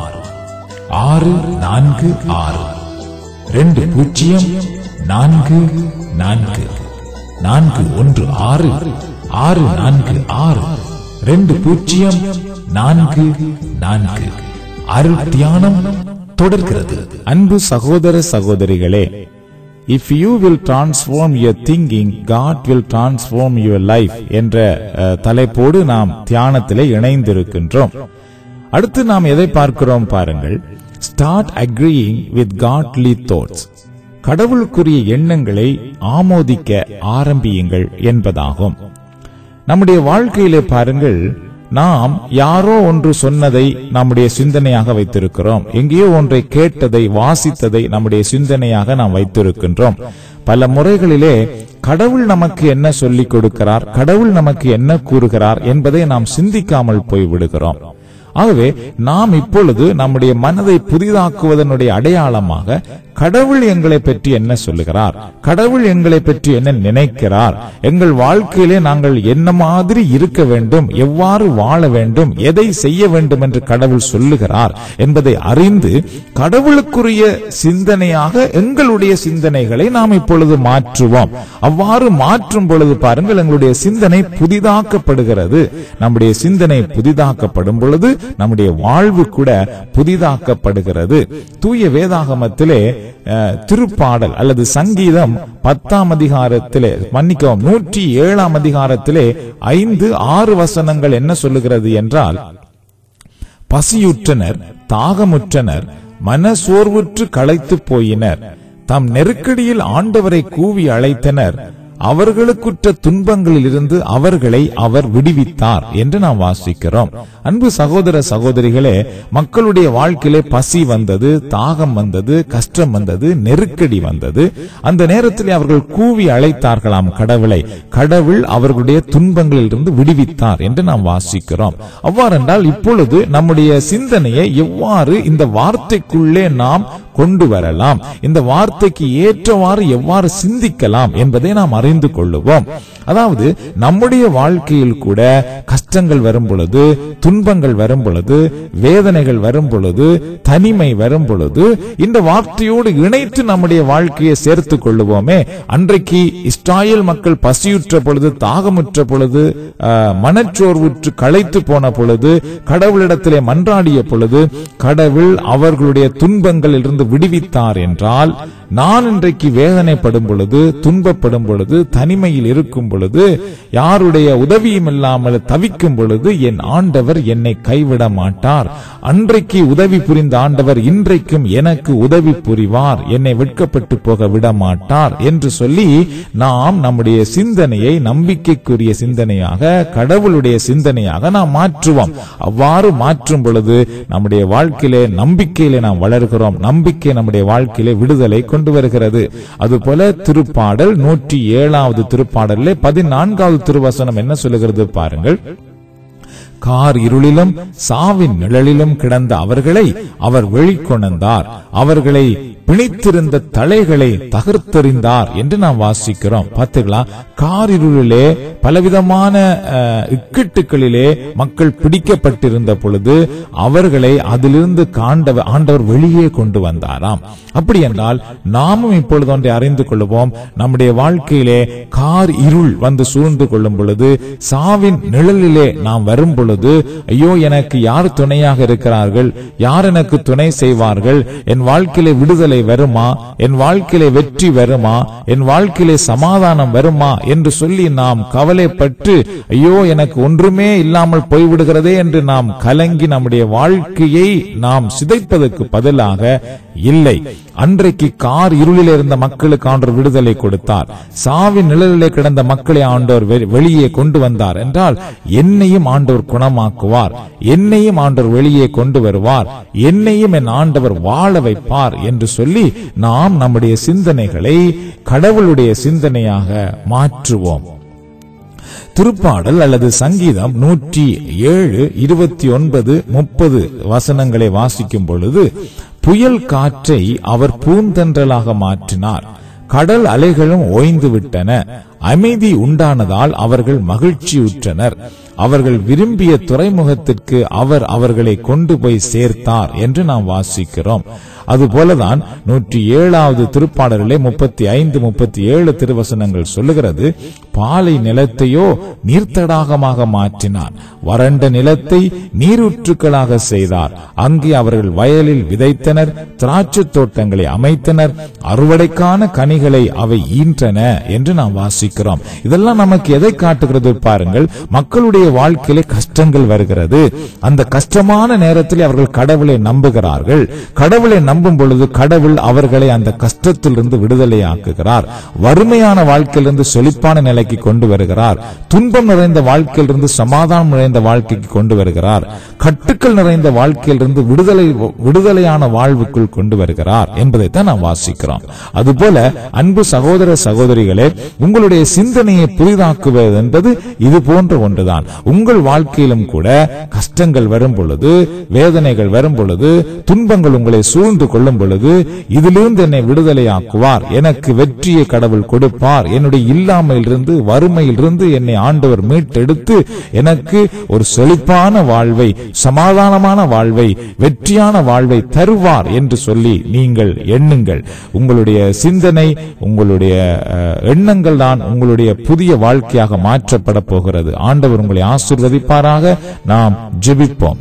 ஆறு நான்கு ஆறு ரெண்டு பூஜ்ஜியம் நான்கு நான்கு நான்கு ஒன்று ஆறு ஆறு நான்கு ஆறு ரெண்டு பூஜ்ஜியம் நான்கு நான்கு அருள் தியானம் தொடர்கிறது அன்பு சகோதர சகோதரிகளே if you will transform your thinking God will transform your life என்ற அஹ், தலைப்போடு நாம் தியானத்திலே இணைந்திருக்கின்றோம் அடுத்து நாம் எதை பார்க்கிறோம் பாருங்கள் start agreeing with godly thoughts கடவுளுக்குரிய எண்ணங்களை ஆமோதிக்க ஆரம்பியுங்கள் என்பதாகும் நம்முடைய வாழ்க்கையிலே பாருங்கள் நாம் யாரோ ஒன்று சொன்னதை நம்முடைய சிந்தனையாக வைத்திருக்கிறோம் எங்கேயோ ஒன்றை கேட்டதை வாசித்ததை நம்முடைய சிந்தனையாக நாம் வைத்திருக்கின்றோம் பல முறைகளிலே கடவுள் நமக்கு என்ன சொல்லிக் கொடுக்கிறார் கடவுள் நமக்கு என்ன கூறுகிறார் என்பதை நாம் சிந்திக்காமல் போய் விடுகிறோம் ஆகவே நாம் இப்பொழுது நம்முடைய மனதை புதிதாக்குவதனுடைய அடையாளமாக கடவுள் எங்களை பற்றி என்ன சொல்லுகிறார் கடவுள் எங்களை பற்றி என்ன நினைக்கிறார் எங்கள் வாழ்க்கையிலே நாங்கள் என்ன மாதிரி இருக்க வேண்டும் எவ்வாறு வாழ வேண்டும் எதை செய்ய வேண்டும் என்று கடவுள் சொல்லுகிறார் என்பதை அறிந்து கடவுளுக்குரிய சிந்தனையாக எங்களுடைய சிந்தனைகளை நாம் இப்பொழுது மாற்றுவோம் அவ்வாறு மாற்றும் பொழுது பாருங்கள் எங்களுடைய சிந்தனை புதிதாக்கப்படுகிறது நம்முடைய சிந்தனை புதிதாக்கப்படும் பொழுது நம்முடைய வாழ்வு கூட புதிதாக்கப்படுகிறது தூய வேதாகமத்திலே அஹ், திருப்பாடல் அல்லது சங்கீதம் பத்தாம் அதிகாரத்திலே மன்னிக்கவும் நூற்றி ஏழாம் அதிகாரத்திலே ஐந்து ஆறு வசனங்கள் என்ன சொல்லுகிறது என்றால் பசியுற்றனர் தாகமுற்றனர் மனசோர்வுற்று களைத்து போயினர் தம் நெருக்கடியில் ஆண்டவரை கூவி அழைத்தனர் அவர்களுக்குற்ற துன்பங்களிலிருந்து அவர்களை அவர் விடுவித்தார் என்று நாம் வாசிக்கிறோம் அன்பு சகோதர சகோதரிகளே மக்களுடைய வாழ்க்கையிலே பசி வந்தது தாகம் வந்தது கஷ்டம் வந்தது நெருக்கடி வந்தது அந்த நேரத்தில் அவர்கள் கூவி அழைத்தார்களாம் கடவுளை கடவுள் அவர்களுடைய துன்பங்களிலிருந்து விடுவித்தார் என்று நாம் வாசிக்கிறோம் அவ்வாறென்றால் இப்பொழுது நம்முடைய சிந்தனையை எவ்வாறு இந்த வார்த்தைக்குள்ளே நாம் கொண்டு வரலாம் இந்த வார்த்தைக்கு ஏற்றவாறு எவ்வாறு சிந்திக்கலாம் என்பதை நாம் அறிந்து கொள்ளுவோம் அதாவது நம்முடைய வாழ்க்கையில் கூட கஷ்டங்கள் வரும் பொழுது துன்பங்கள் வரும் பொழுது வேதனைகள் வரும் பொழுது தனிமை வரும் பொழுது இந்த வார்த்தையோடு இணைத்து நம்முடைய வாழ்க்கையை சேர்த்துக் கொள்ளுவோமே அன்றைக்கு இஸ்ராயேல் மக்கள் பசியுற்ற பொழுது தாகமுற்ற பொழுது ஆஹ், மனச்சோர்வுற்று களைத்து போன பொழுது கடவுளிடத்திலே மன்றாடிய பொழுது கடவுள் அவர்களுடைய துன்பங்களில் இருந்து விடுவித்தார் என்றால் நான் இன்றைக்கு வேதனைப்படும் பொழுது துன்பப்படும் பொழுது தனிமையில் இருக்கும் பொழுது யாருடைய உதவியும் இல்லாமல் தவிக்கும் பொழுது என் ஆண்டவர் என்னை கைவிட மாட்டார் அன்றைக்கு உதவி புரிந்த ஆண்டவர் இன்றைக்கும் எனக்கு உதவி புரிவார் என்னை வெட்கப்பட்டு போக விட மாட்டார் என்று சொல்லி நாம் நம்முடைய சிந்தனையை நம்பிக்கைக்குரிய சிந்தனையாக கடவுளுடைய சிந்தனையாக நாம் மாற்றுவோம் அவ்வாறு மாற்றும் பொழுது நம்முடைய வாழ்க்கையிலே நம்பிக்கையிலே நாம் வளர்கிறோம் நம்பிக்கை நம்முடைய வாழ்க்கையிலே விடுதலை கொண்டு வருகிறது அதுபோல திருப்பாடல் நூற்றி ஏழாவது திருப்பாடலிலே பதினான்காவது திருவசனம் என்ன சொல்லுகிறது பாருங்கள் கார் இருளிலும் சாவின் நிழலிலும் கிடந்த அவர்களை அவர் வெளிக்கொணர்ந்தார் அவர்களை பிணித்திருந்த தலைகளை தகர்த்தெறிந்தார் என்று நாம் வாசிக்கிறோம் பார்த்தீங்களா கார் இருளிலே பலவிதமான அஹ், இக்கட்டுகளிலே மக்கள் பிடிக்கப்பட்டிருந்த பொழுது அவர்களை அதிலிருந்து காண்ட ஆண்டவர் வெளியே கொண்டு வந்தாராம் அப்படி என்றால் நாமும் இப்பொழுது ஒன்றை அறிந்து கொள்வோம் நம்முடைய வாழ்க்கையிலே கார் இருள் வந்து சூழ்ந்து கொள்ளும் பொழுது சாவின் நிழலிலே நாம் வரும் பொழுது ஐயோ எனக்கு யார் துணையாக இருக்கிறார்கள் யார் எனக்கு துணை செய்வார்கள் என் வாழ்க்கையிலே விடுதலை வருமா என் வாழ்க்கையிலே வெற்றி வருமா என் வாழ்க்கையிலே சமாதானம் வருமா என்று சொல்லி நாம் கவலைப்பட்டு ஐயோ எனக்கு ஒன்றுமே இல்லாமல் போய்விடுகிறதே என்று நாம் கலங்கி நம்முடைய வாழ்க்கையை நாம் சிதைப்பதற்கு பதிலாக இல்லை அன்றைக்கு கார் இருளில் இருந்த மக்களுக்கு ஆண்டவர் விடுதலை கொடுத்தார் சாவின் நிழலிலே கிடந்த மக்களை ஆண்டவர் வெ- வெளியே கொண்டு வந்தார் என்றால் என்னையும் ஆண்டவர் குணமாக்குவார் என்னையும் ஆண்டவர் வெளியே கொண்டு வருவார் என்னையும் என் ஆண்டவர் வாழ வைப்பார் என்று சொல்லி நாம் நம்முடைய சிந்தனைகளை கடவுளுடைய சிந்தனையாக மாற்றுவோம் திருப்பாடல் அல்லது சங்கீதம் நூற்றி ஏழு இருபத்தி ஒன்பது முப்பது வசனங்களை வாசிக்கும் பொழுது புயல் காற்றை அவர் பூந்தென்றலாக மாற்றினார் கடல் அலைகளும் ஓய்ந்து விட்டன அமைதி உண்டானதால் அவர்கள் மகிழ்ச்சியுற்றனர் அவர்கள் விரும்பிய துறைமுகத்திற்கு அவர் அவர்களை கொண்டு போய் சேர்த்தார் என்று நாம் வாசிக்கிறோம் அதுபோலதான் நூற்றி ஏழாவது திருப்பாடலிலே முப்பத்தி ஐந்து முப்பத்தி ஏழு திருவசனங்கள் சொல்லுகிறது பாலை நிலத்தையோ நீர்த்தடாகமாக மாற்றினார் வறண்ட நிலத்தை நீரூற்றுக்களாக செய்தார் அங்கே அவர்கள் வயலில் விதைத்தனர் திராட்சை தோட்டங்களை அமைத்தனர் அறுவடைக்கான கனிகளை அவை ஈன்றன என்று நாம் வாசிக்கிறோம் இதெல்லாம் நமக்கு எதை காட்டுகிறது பாருங்கள் மக்களுடைய வாழ்க்கையிலே கஷ்டங்கள் வருகிறது அந்த கஷ்டமான நேரத்தில் அவர்கள் கடவுளை நம்புகிறார்கள் கடவுளை நம்பும் பொழுது கடவுள் அவர்களை அந்த கஷ்டத்திலிருந்து விடுதலை ஆக்குகிறார் வறுமையான வாழ்க்கையிலிருந்து செழிப்பான நிலைக்கு கொண்டு வருகிறார் துன்பம் நிறைந்த வாழ்க்கையிலிருந்து சமாதானம் நிறைந்த வாழ்க்கைக்கு கொண்டு வருகிறார் கட்டுக்கள் நிறைந்த வாழ்க்கையிலிருந்து விடுதலை விடுதலையான வாழ்வுக்குள் கொண்டு வருகிறார் என்பதைத்தான் நாம் வாசிக்கிறோம் அதுபோல அன்பு சகோதர சகோதரிகளே உங்களுடைய சிந்தனையை புதிதாக்குவது என்பது இது போன்ற ஒன்றுதான் உங்கள் வாழ்க்கையிலும் கூட கஷ்டங்கள் வரும் பொழுது வேதனைகள் வரும் பொழுது துன்பங்கள் உங்களை சூழ்ந்து கொள்ளும் பொழுது இதிலிருந்து என்னை விடுதலையாக்குவார் எனக்கு வெற்றியை கடவுள் கொடுப்பார் என்னுடைய இல்லாமையிலிருந்து வறுமையிலிருந்து என்னை ஆண்டவர் மீட்டெடுத்து எனக்கு ஒரு செழிப்பான வாழ்வை சமாதானமான வாழ்வை வெற்றியான வாழ்வை தருவார் என்று சொல்லி நீங்கள் எண்ணுங்கள் உங்களுடைய சிந்தனை உங்களுடைய அஹ், எண்ணங்கள் தான் உங்களுடைய புதிய வாழ்க்கையாக மாற்றப்பட போகிறது ஆண்டவர் உங்களை ஆசிர்வதிப்பாராக நாம் ஜெபிப்போம்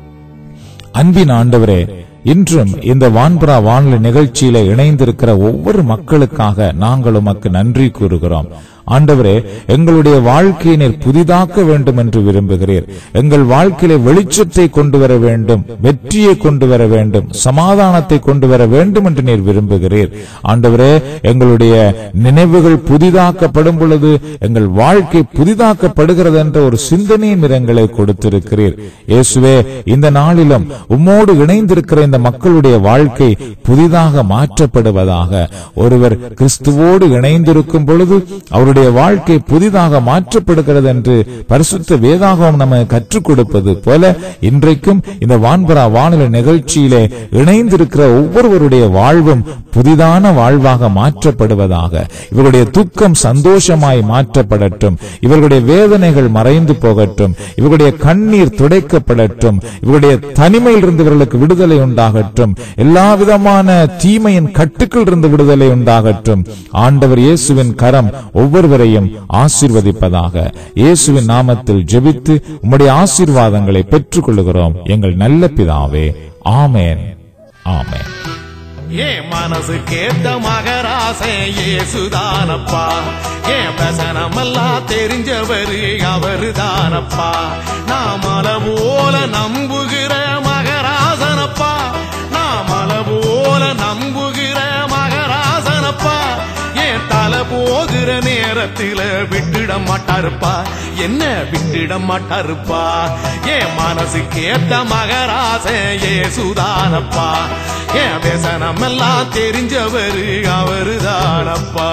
அன்பின் ஆண்டவரே இன்றும் இந்த வான்புறா வானொலி நிகழ்ச்சியில இணைந்திருக்கிற ஒவ்வொரு மக்களுக்காக நாங்கள் உமக்கு நன்றி கூறுகிறோம் ஆண்டவரே எங்களுடைய வாழ்க்கையை நீர் புதிதாக்க வேண்டும் என்று விரும்புகிறீர் எங்கள் வாழ்க்கையில வெளிச்சத்தை கொண்டு வர வேண்டும் வெற்றியை கொண்டு வர வேண்டும் சமாதானத்தை கொண்டு வர வேண்டும் என்று நீர் விரும்புகிறீர் ஆண்டவரே எங்களுடைய நினைவுகள் புதிதாக்கப்படும் பொழுது எங்கள் வாழ்க்கை புதிதாக்கப்படுகிறது என்ற ஒரு சிந்தனையை நீர் எங்களை கொடுத்திருக்கிறீர் இயேசுவே இந்த நாளிலும் உம்மோடு இணைந்திருக்கிற இந்த மக்களுடைய வாழ்க்கை புதிதாக மாற்றப்படுவதாக ஒருவர் கிறிஸ்துவோடு இணைந்திருக்கும் பொழுது அவருடைய நம்முடைய வாழ்க்கை புதிதாக மாற்றப்படுகிறது என்று பரிசுத்த வேதாகமம் நம்ம கற்றுக் கொடுப்பது போல இன்றைக்கும் இந்த வான்பரா வானிலை நிகழ்ச்சியிலே இணைந்திருக்கிற ஒவ்வொருவருடைய வாழ்வும் புதிதான வாழ்வாக மாற்றப்படுவதாக இவருடைய துக்கம் சந்தோஷமாய் மாற்றப்படட்டும் இவர்களுடைய வேதனைகள் மறைந்து போகட்டும் இவர்களுடைய கண்ணீர் துடைக்கப்படட்டும் இவருடைய தனிமையில் இருந்து இவர்களுக்கு விடுதலை உண்டாகட்டும் எல்லா விதமான தீமையின் கட்டுக்கள் இருந்து விடுதலை உண்டாகட்டும் ஆண்டவர் இயேசுவின் கரம் ஒவ்வொருவரையும் ஆசீர்வதிப்பதாக இயேசுவின் நாமத்தில் ஜெபித்து உம்முடைய ஆசீர்வாதங்களை பெற்றுக் கொள்கிறோம் எங்கள் நல்ல பிதாவே ஆமென் ஆமென் என் மனசு கேட்ட மகராசே ஏசுதானப்பா என் வசனமெல்லாம் தெரிஞ்சவரு அவரு தானப்பா நான் மலை போல நம்புகிற மகராசனப்பா நான் மலை போல நம்புகிற மகராசனப்பா என் தலை போகிற நேரத்தில விட்டுட மாட்டாருப்பா என்ன விட்டுட மாட்டாருப்பா என் மனசு கேட்ட மகராசே ஏசுதானப்பா என் பேசனம் எல்லாம் தெரிஞ்சவரு அவரு தானப்பா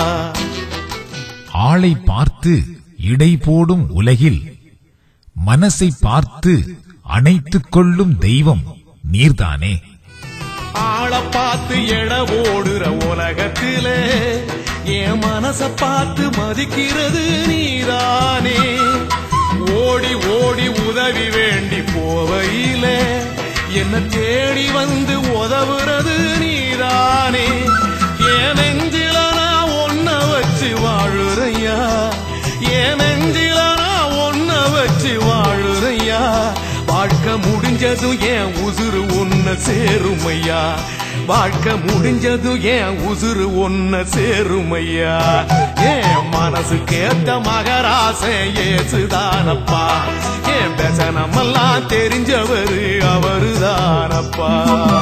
ஆளை பார்த்து இடை போடும் உலகில் மனசை பார்த்து அணைத்துக் கொள்ளும் தெய்வம் நீர்தானே ஆளை பார்த்து எட ஓடுற உலகத்திலே என் மனச பார்த்து மதிக்கிறது நீதானே ஓடி ஓடி உதவி வேண்டி போவையிலே என்ன தேடி வந்து உதவுறது நீதானே என் நெஞ்சில நான் ஒன்ன வச்சு வாழுறையா என் நெஞ்சில நான் ஒன்ன வச்சு வாழுறையா வாழ்க்கை முடிஞ்சதும் என் உசுறு ஒன்ன சேருமையா வாழ்க்கை முடிஞ்சதும் என் உசுறு ஒன்ன சேருமையா என் மனசு கேட்ட மகராசை ஏசுதானப்பா என் பேசனமெல்லாம் தெரிஞ்சவரு அவரு தானப்பா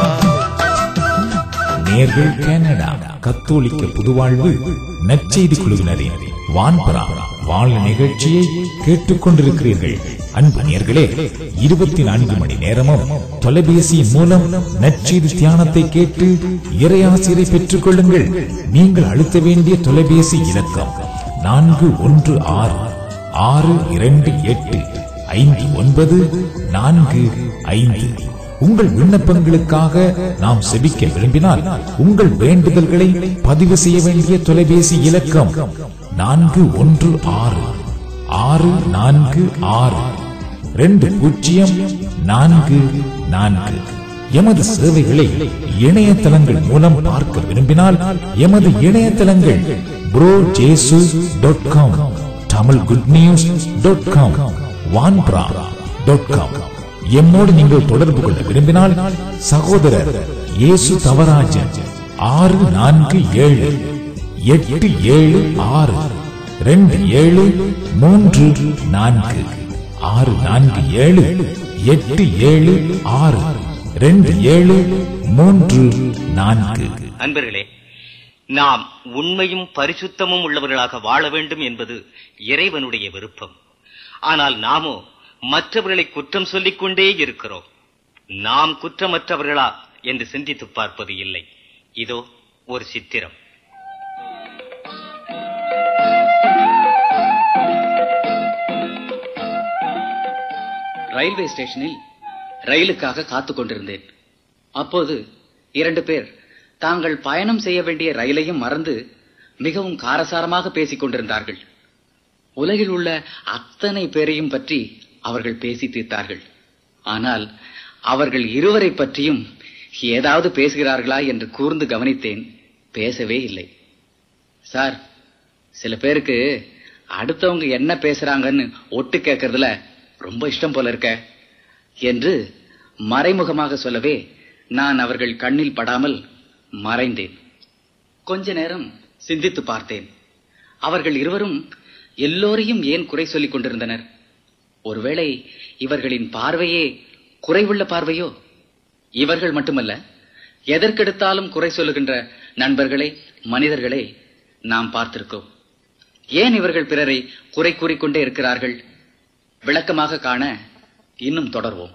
நேர்கள் கனடா கத்தோலிக்க புதுவாழ்வு நற்செய்தி குழுவினரின் வான்பரா வாழ நிகழ்ச்சியை கேட்டுக்கொண்டிருக்கிறீர்கள் அன்பு நேர்களே இருபத்தி நான்கு மணி நேரமும் தொலைபேசியின் மூலம் நற்செய்தி தியானத்தை கேட்டு இறையாசிரை பெற்றுக் கொள்ளுங்கள் நீங்கள் அழுத்த வேண்டிய தொலைபேசி இலக்கம் நான்கு ஒன்று ஆறு ஆறு இரண்டு எட்டு ஐந்து ஒன்பது நான்கு ஐந்து உங்கள் விண்ணப்பங்களுக்காக நாம் செபிக்க விரும்பினால் உங்கள் வேண்டுதல்களை பதிவு செய்ய வேண்டிய தொலைபேசி இலக்கம் நான்கு ஒன்று ஆறு ஆறு நான்கு ஆறு ரெண்டு பூஜ்ஜியம் நான்கு நான்கு எமது சேவைகளை இணையதளங்கள் மூலம் பார்க்க விரும்பினால் எமது இணையதளங்கள் pro Jesu dot com Tamil good news dot com Vanpura dot com எம்மோடு நீங்கள் தொடர்பு கொள்ள விரும்பினால் சகோதரர் இயேசு தவராஜன் ஆறு நான்கு ஏழு எட்டு ஏழு ஆறு ரெண்டு ஏழு மூன்று நான்கு ஆறு நான்கு ஏழு எட்டு ஏழு ஆறு ரெண்டு ஏழு மூன்று நான்கு அன்பர்களே நாம் உண்மையும் பரிசுத்தமும் உள்ளவர்களாக வாழ வேண்டும் என்பது இறைவனுடைய விருப்பம் ஆனால் நாமோ மற்றவர்களை குற்றம் சொல்லிக் கொண்டே இருக்கிறோம் நாம் குற்றமற்றவர்களா என்று சிந்தித்துப் பார்ப்பது இல்லை இதோ ஒரு சித்திரம் ரயில்வே ஸ்டேஷனில் ரயிலுக்காக காத்துக் கொண்டிருந்தேன் அப்போது இரண்டு பேர் தாங்கள் பயணம் செய்ய வேண்டிய ரயிலையும் மறந்து மிகவும் காரசாரமாக பேசிக் கொண்டிருந்தார்கள் உலகில் உள்ள அத்தனை பேரையும் பற்றி அவர்கள் பேசி தீர்த்தார்கள் ஆனால் அவர்கள் இருவரை பற்றியும் ஏதாவது பேசுகிறார்களா என்று கூர்ந்து கவனித்தேன் பேசவே இல்லை சார் சில பேருக்கு அடுத்தவங்க என்ன பேசுறாங்கன்னு ஒட்டு கேட்கறதுல ரொம்ப இஷ்டம் போல இருக்க என்று மறைமுகமாக சொல்லவே நான் அவர்கள் கண்ணில் படாமல் மறைந்தேன் கொஞ்ச நேரம் சிந்தித்து பார்த்தேன் அவர்கள் இருவரும் எல்லோரையும் ஏன் குறை சொல்லிக் கொண்டிருந்தனர் ஒருவேளை இவர்களின் பார்வையே குறைவுள்ள பார்வையோ இவர்கள் மட்டுமல்ல எதற்கெடுத்தாலும் குறை சொல்லுகின்ற நண்பர்களை மனிதர்களை நாம் பார்த்திருக்கோம் ஏன் இவர்கள் பிறரை குறை கூறிக்கொண்டே இருக்கிறார்கள் விளக்கமாக காண இன்னும் தொடர்வோம்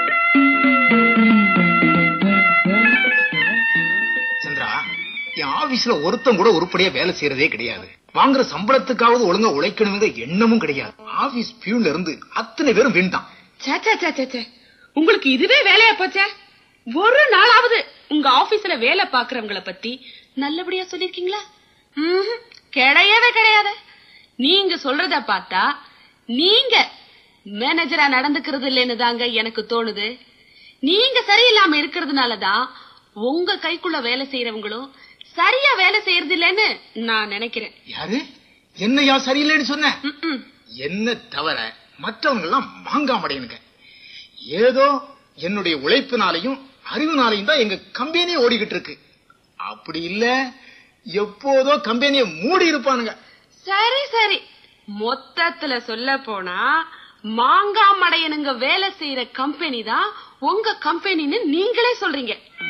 சந்திரா என் ஆவி ஆபீஸ்ல ஒருத்தன் கூட உருப்படியா வேலை செய்யறதே கிடையாது வாங்குற சம்பளத்துக்காவது ஒழுங்கா உழைக்கணுங்கிற எண்ணமும் கிடையாது ஆபீஸ் பியூன்ல இருந்து அத்தனை பேரும் வீண்தான் சே சே சே, சே சே உங்களுக்கு இதுவே வேலையா போச்சே ஒரு நாளாவது உங்க ஆபீஸ்ல வேலை பாக்குறவங்கள பத்தி நல்லபடியா சொல்லிருக்கீங்களா ம்ஹும், கிடையவே கிடையாது நீங்க சொல்றத பார்த்தா நீங்க மேனேஜரா நடந்துக்கிறது இல்லைன்னு தாங்க எனக்கு தோணுது நீங்க சரியில்லாம இருக்கிறதுனாலதான் உங்க கைக்குள்ள வேலை செய்யறவங்களும் சரியா வேலை செய்யறது இல்லைன்னு நான் நினைக்கிறேன் யாரு என்னையா சரியில்லைன்னு சொன்ன என்ன தவிர மற்றவங்க எல்லாம் மாங்காமடையனுங்க ஏதோ என்னுடைய உழைப்பினாலையும் அறிவுனாலையும் தான் எங்க கம்பெனியே ஓடிக்கிட்டு இருக்கு அப்படி இல்ல எப்போதோ கம்பெனியை மூடி இருப்பானுங்க சரி சரி மொத்தத்துல சொல்ல போனா மாங்காமடையனுங்க வேலை செய்யற கம்பெனி தான் உங்க கம்பெனின்னு நீங்களே சொல்றீங்க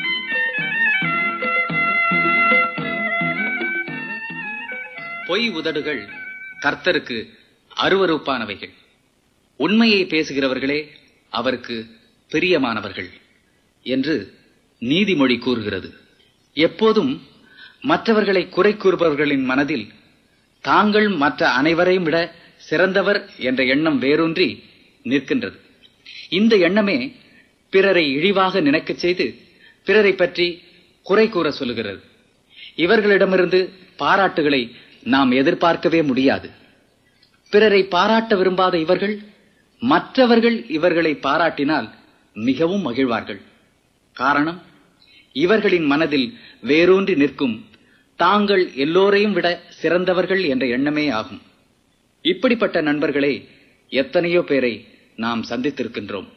பொய் உதடுகள் கர்த்தருக்கு அருவருப்பானவைகள் உண்மையை பேசுகிறவர்களே அவருக்கு பிரியமானவர்கள் என்று நீதிமொழி கூறுகிறது எப்போதும் மற்றவர்களை குறை கூறுபவர்களின் மனதில் தாங்கள் மற்ற அனைவரையும் விட சிறந்தவர் என்ற எண்ணம் வேரூன்றி நிற்கின்றது இந்த எண்ணமே பிறரை இழிவாக நினைக்கச் செய்து பிறரை பற்றி குறை கூற சொல்லுகிறது இவர்களிடமிருந்து பாராட்டுகளை நாம் எதிர்பார்க்கவே முடியாது பிறரை பாராட்ட விரும்பாத இவர்கள் மற்றவர்கள் இவர்களை பாராட்டினால் மிகவும் மகிழ்வார்கள் காரணம் இவர்களின் மனதில் வேரூன்றி நிற்கும் தாங்கள் எல்லோரையும் விட சிறந்தவர்கள் என்ற எண்ணமே ஆகும் இப்படிப்பட்ட நண்பர்களை எத்தனையோ பேரை நாம் சந்தித்திருக்கின்றோம்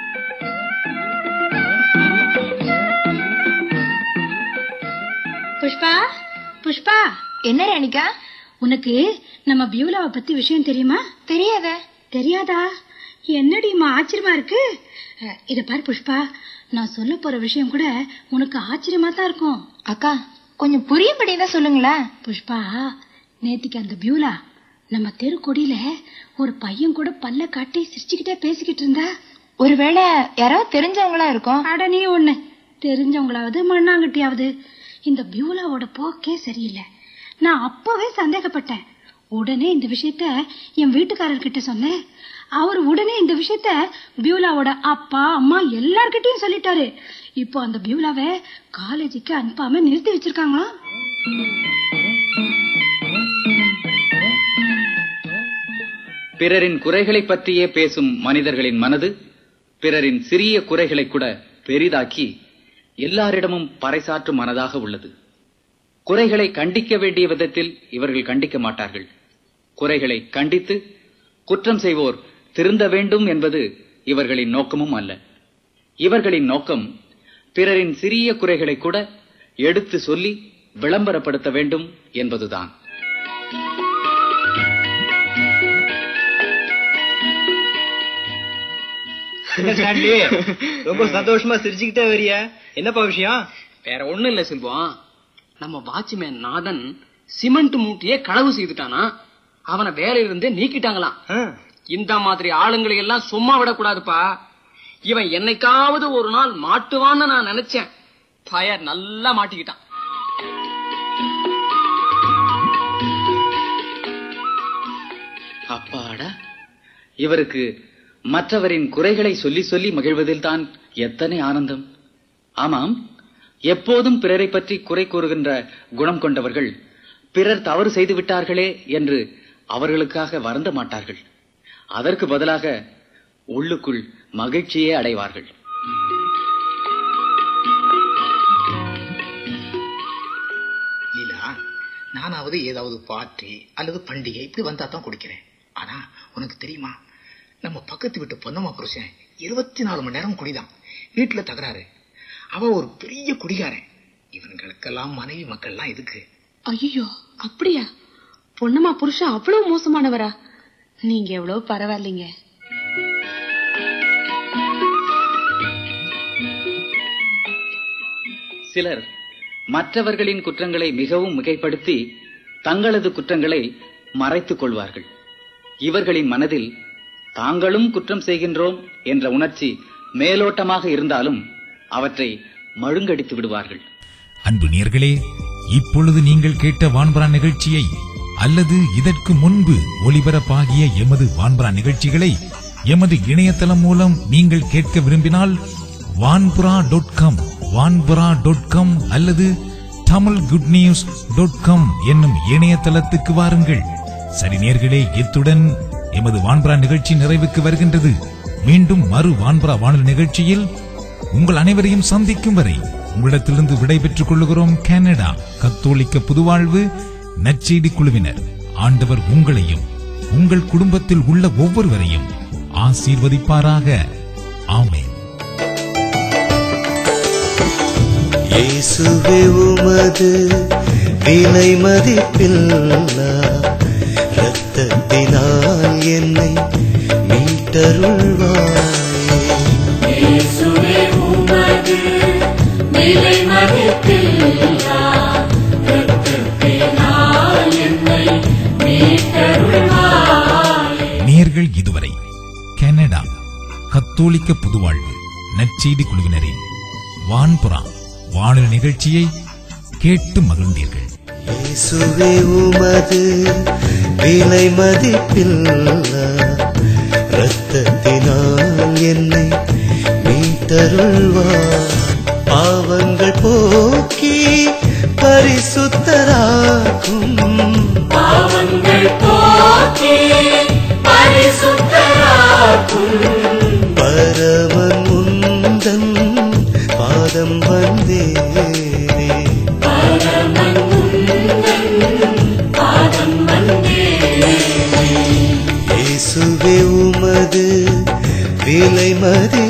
புஷ்பா புஷ்பா என்ன ரேணிகா உனக்கு நம்ம பியூலாவை பத்தி விஷயம் தெரியுமா தெரியாத தெரியாதா என்னடிமா ஆச்சரியமா இருக்கு அஹ், இத பாரு புஷ்பா நான் சொல்ல போற விஷயம் கூட உனக்கு ஆச்சரியமா தான் இருக்கும் அக்கா கொஞ்சம் புரியும்படி தான் சொல்லுங்களேன் புஷ்பா நேத்திக்கு அந்த பியூலா நம்ம தெருக்கொடியில ஒரு பையன் கூட பல்ல காட்டி சிரிச்சுக்கிட்டே பேசிக்கிட்டு இருந்தா ஒருவேளை யாராவது தெரிஞ்சவங்களா இருக்கும் அட நீ ஒண்ணு தெரிஞ்சவங்களாவது மண்ணாங்கட்டியாவது இந்த பியூலாவோட போக்கே சரியில்லை நான் அப்பவே சந்தேகப்பட்டேன் உடனே இந்த விஷயத்த என் வீட்டுக்காரர்கிட்ட சொன்னேன் அவர் உடனே இந்த விஷயத்த பியூலாவோட அப்பா அம்மா எல்லார்கிட்டயும் சொல்லிட்டாரு இப்போ அந்த பியூலாவை காலேஜுக்கு அனுப்பாம நிறுத்தி வச்சிருக்காங்களாம் பிறரின் குறைகளை பற்றியே பேசும் மனிதர்களின் மனது பிறரின் சிறிய குறைகளை கூட பெரிதாக்கி எல்லாரிடமும் பறைசாற்றும் மனதாக உள்ளது குறைகளை கண்டிக்க வேண்டிய விதத்தில் இவர்கள் கண்டிக்க மாட்டார்கள் குறைகளை கண்டித்து குற்றம் செய்வோர் திருந்த வேண்டும் என்பது இவர்களின் நோக்கமும் அல்ல இவர்களின் நோக்கம் பிறரின் சிறிய குறைகளை கூட எடுத்து சொல்லி விளம்பரப்படுத்த வேண்டும் என்பதுதான் என்ன ஸ்டான்லி ரொம்ப சந்தோஷமா சிரிச்சுக்கிட்டே வரியா என்னப்பா விஷயம் வேற ஒண்ணும் இல்ல செல்வம் நம்ம வாட்ச்மேன் நாதன் சிமெண்ட் மூட்டையே களவு செய்துட்டானா அவனை வேலையில இருந்தே நீக்கிட்டாங்களாம் இந்த மாதிரி ஆளுங்களை எல்லாம் சும்மா விடக்கூடாதுப்பா இவன் என்னைக்காவது ஒரு நாள் மாட்டுவான்னு நான் நினைச்சேன் பயர் நல்லா மாட்டிக்கிட்டான் அப்பாடா இவருக்கு மற்றவரின் குறைகளை சொல்லி சொல்லி மகிழ்வதில்தான் எத்தனை ஆனந்தம் ஆமாம் எப்போதும் பிறரை பற்றி குறை கூறுகின்ற குணம் கொண்டவர்கள் பிறர் தவறு செய்து விட்டார்களே என்று அவர்களுக்காக வருந்த மாட்டார்கள் அதற்கு பதிலாக உள்ளுக்குள் மகிழ்ச்சியே அடைவார்கள் லீலா நானாவது ஏதாவது பார்ட்டி அல்லது பண்டிகை இப்படி வந்தா தான் குடிக்கிறேன் ஆனா உனக்கு தெரியுமா நம்ம பக்கத்து வீட்டு பொன்னம்மா புருஷன் இருபத்தி நாலு மணி நேரம் குடிதான் வீட்டுல தகராறு அவ ஒரு பெரிய குடிகாரன் இவனுங்களுக்கெல்லாம் மனைவி மக்கள்லாம் எதுக்கு ஐயோ அப்படியா பொண்ணம்மா புருஷன் அவ்வளவு மோசமானவரா நீங்க எவ்வளவு பரவாயில்லைங்க சிலர் மற்றவர்களின் குற்றங்களை மிகவும் மிகைப்படுத்தி தங்களது குற்றங்களை மறைத்துக் கொள்வார்கள் இவர்களின் மனதில் தாங்களும் குற்றம் செய்கின்றோம் என்ற உணர்ச்சி மேலோட்டமாக இருந்தாலும் அவற்றை மழுங்கடித்து விடுவார்கள் அன்பு நேர்களே இப்பொழுது நீங்கள் கேட்ட வான்பரா நிகழ்ச்சியை அல்லது இதற்கு முன்பு ஒளிபரப்பாகிய எமது வான்பரா நிகழ்ச்சிகளை எமது இணையதளம் மூலம் நீங்கள் கேட்க விரும்பினால் Vanpura dot com Vanpura dot com அல்லது Tamil good news dot com என்னும் இணையதளத்துக்கு வாருங்கள் சரி நேர்களே இத்துடன் எமது வான்புரா நிகழ்ச்சி நிறைவுக்கு வருகின்றது மீண்டும் மறு வான்புரா வானொலி நிகழ்ச்சியில் உங்கள் அனைவரையும் சந்திக்கும் வரை உங்களிடத்திலிருந்து விடைபெற்றுக் கொள்கிறோம் கனடா கத்தோலிக்க புதுவாழ்வு நற்செய்தி குழுவினர் ஆண்டவர் உங்களையும் உங்கள் குடும்பத்தில் உள்ள ஒவ்வொருவரையும் ஆசீர்வதிப்பாராக ஆமென் இயேசுவே உமது விலை மதிப்பில்லா இரத்தத்தினால் என்னை மீட்டருள்வாயே இயேசுவே உமது விலை மதிப்பில்லா இரத்தத்தினால் என்னை மீட்டருள்வாயே நேர்கள் இதுவரை கனடா கத்தோலிக்க புதுவாழ்வு நற்செய்தி குழுவினரின் வான்புறா வானொலி நிகழ்ச்சியை கேட்டு மகிழ்ந்தீர்கள் இயேசுவே உமது விலை மதிப்பில்லா இரத்தத்தினால் என்னை மீட்டருள்வார் பாவங்கள் போக்கி பரிசுத்தராக்கும் பாவங்கள் போக்கி பரிசுத்தராக்கும் பரமன் முந்தன் பாதம் வந்தேனே பரமன் உந்தன் பாதம் வந்தேனே இயேசுவே உமது விலை மதி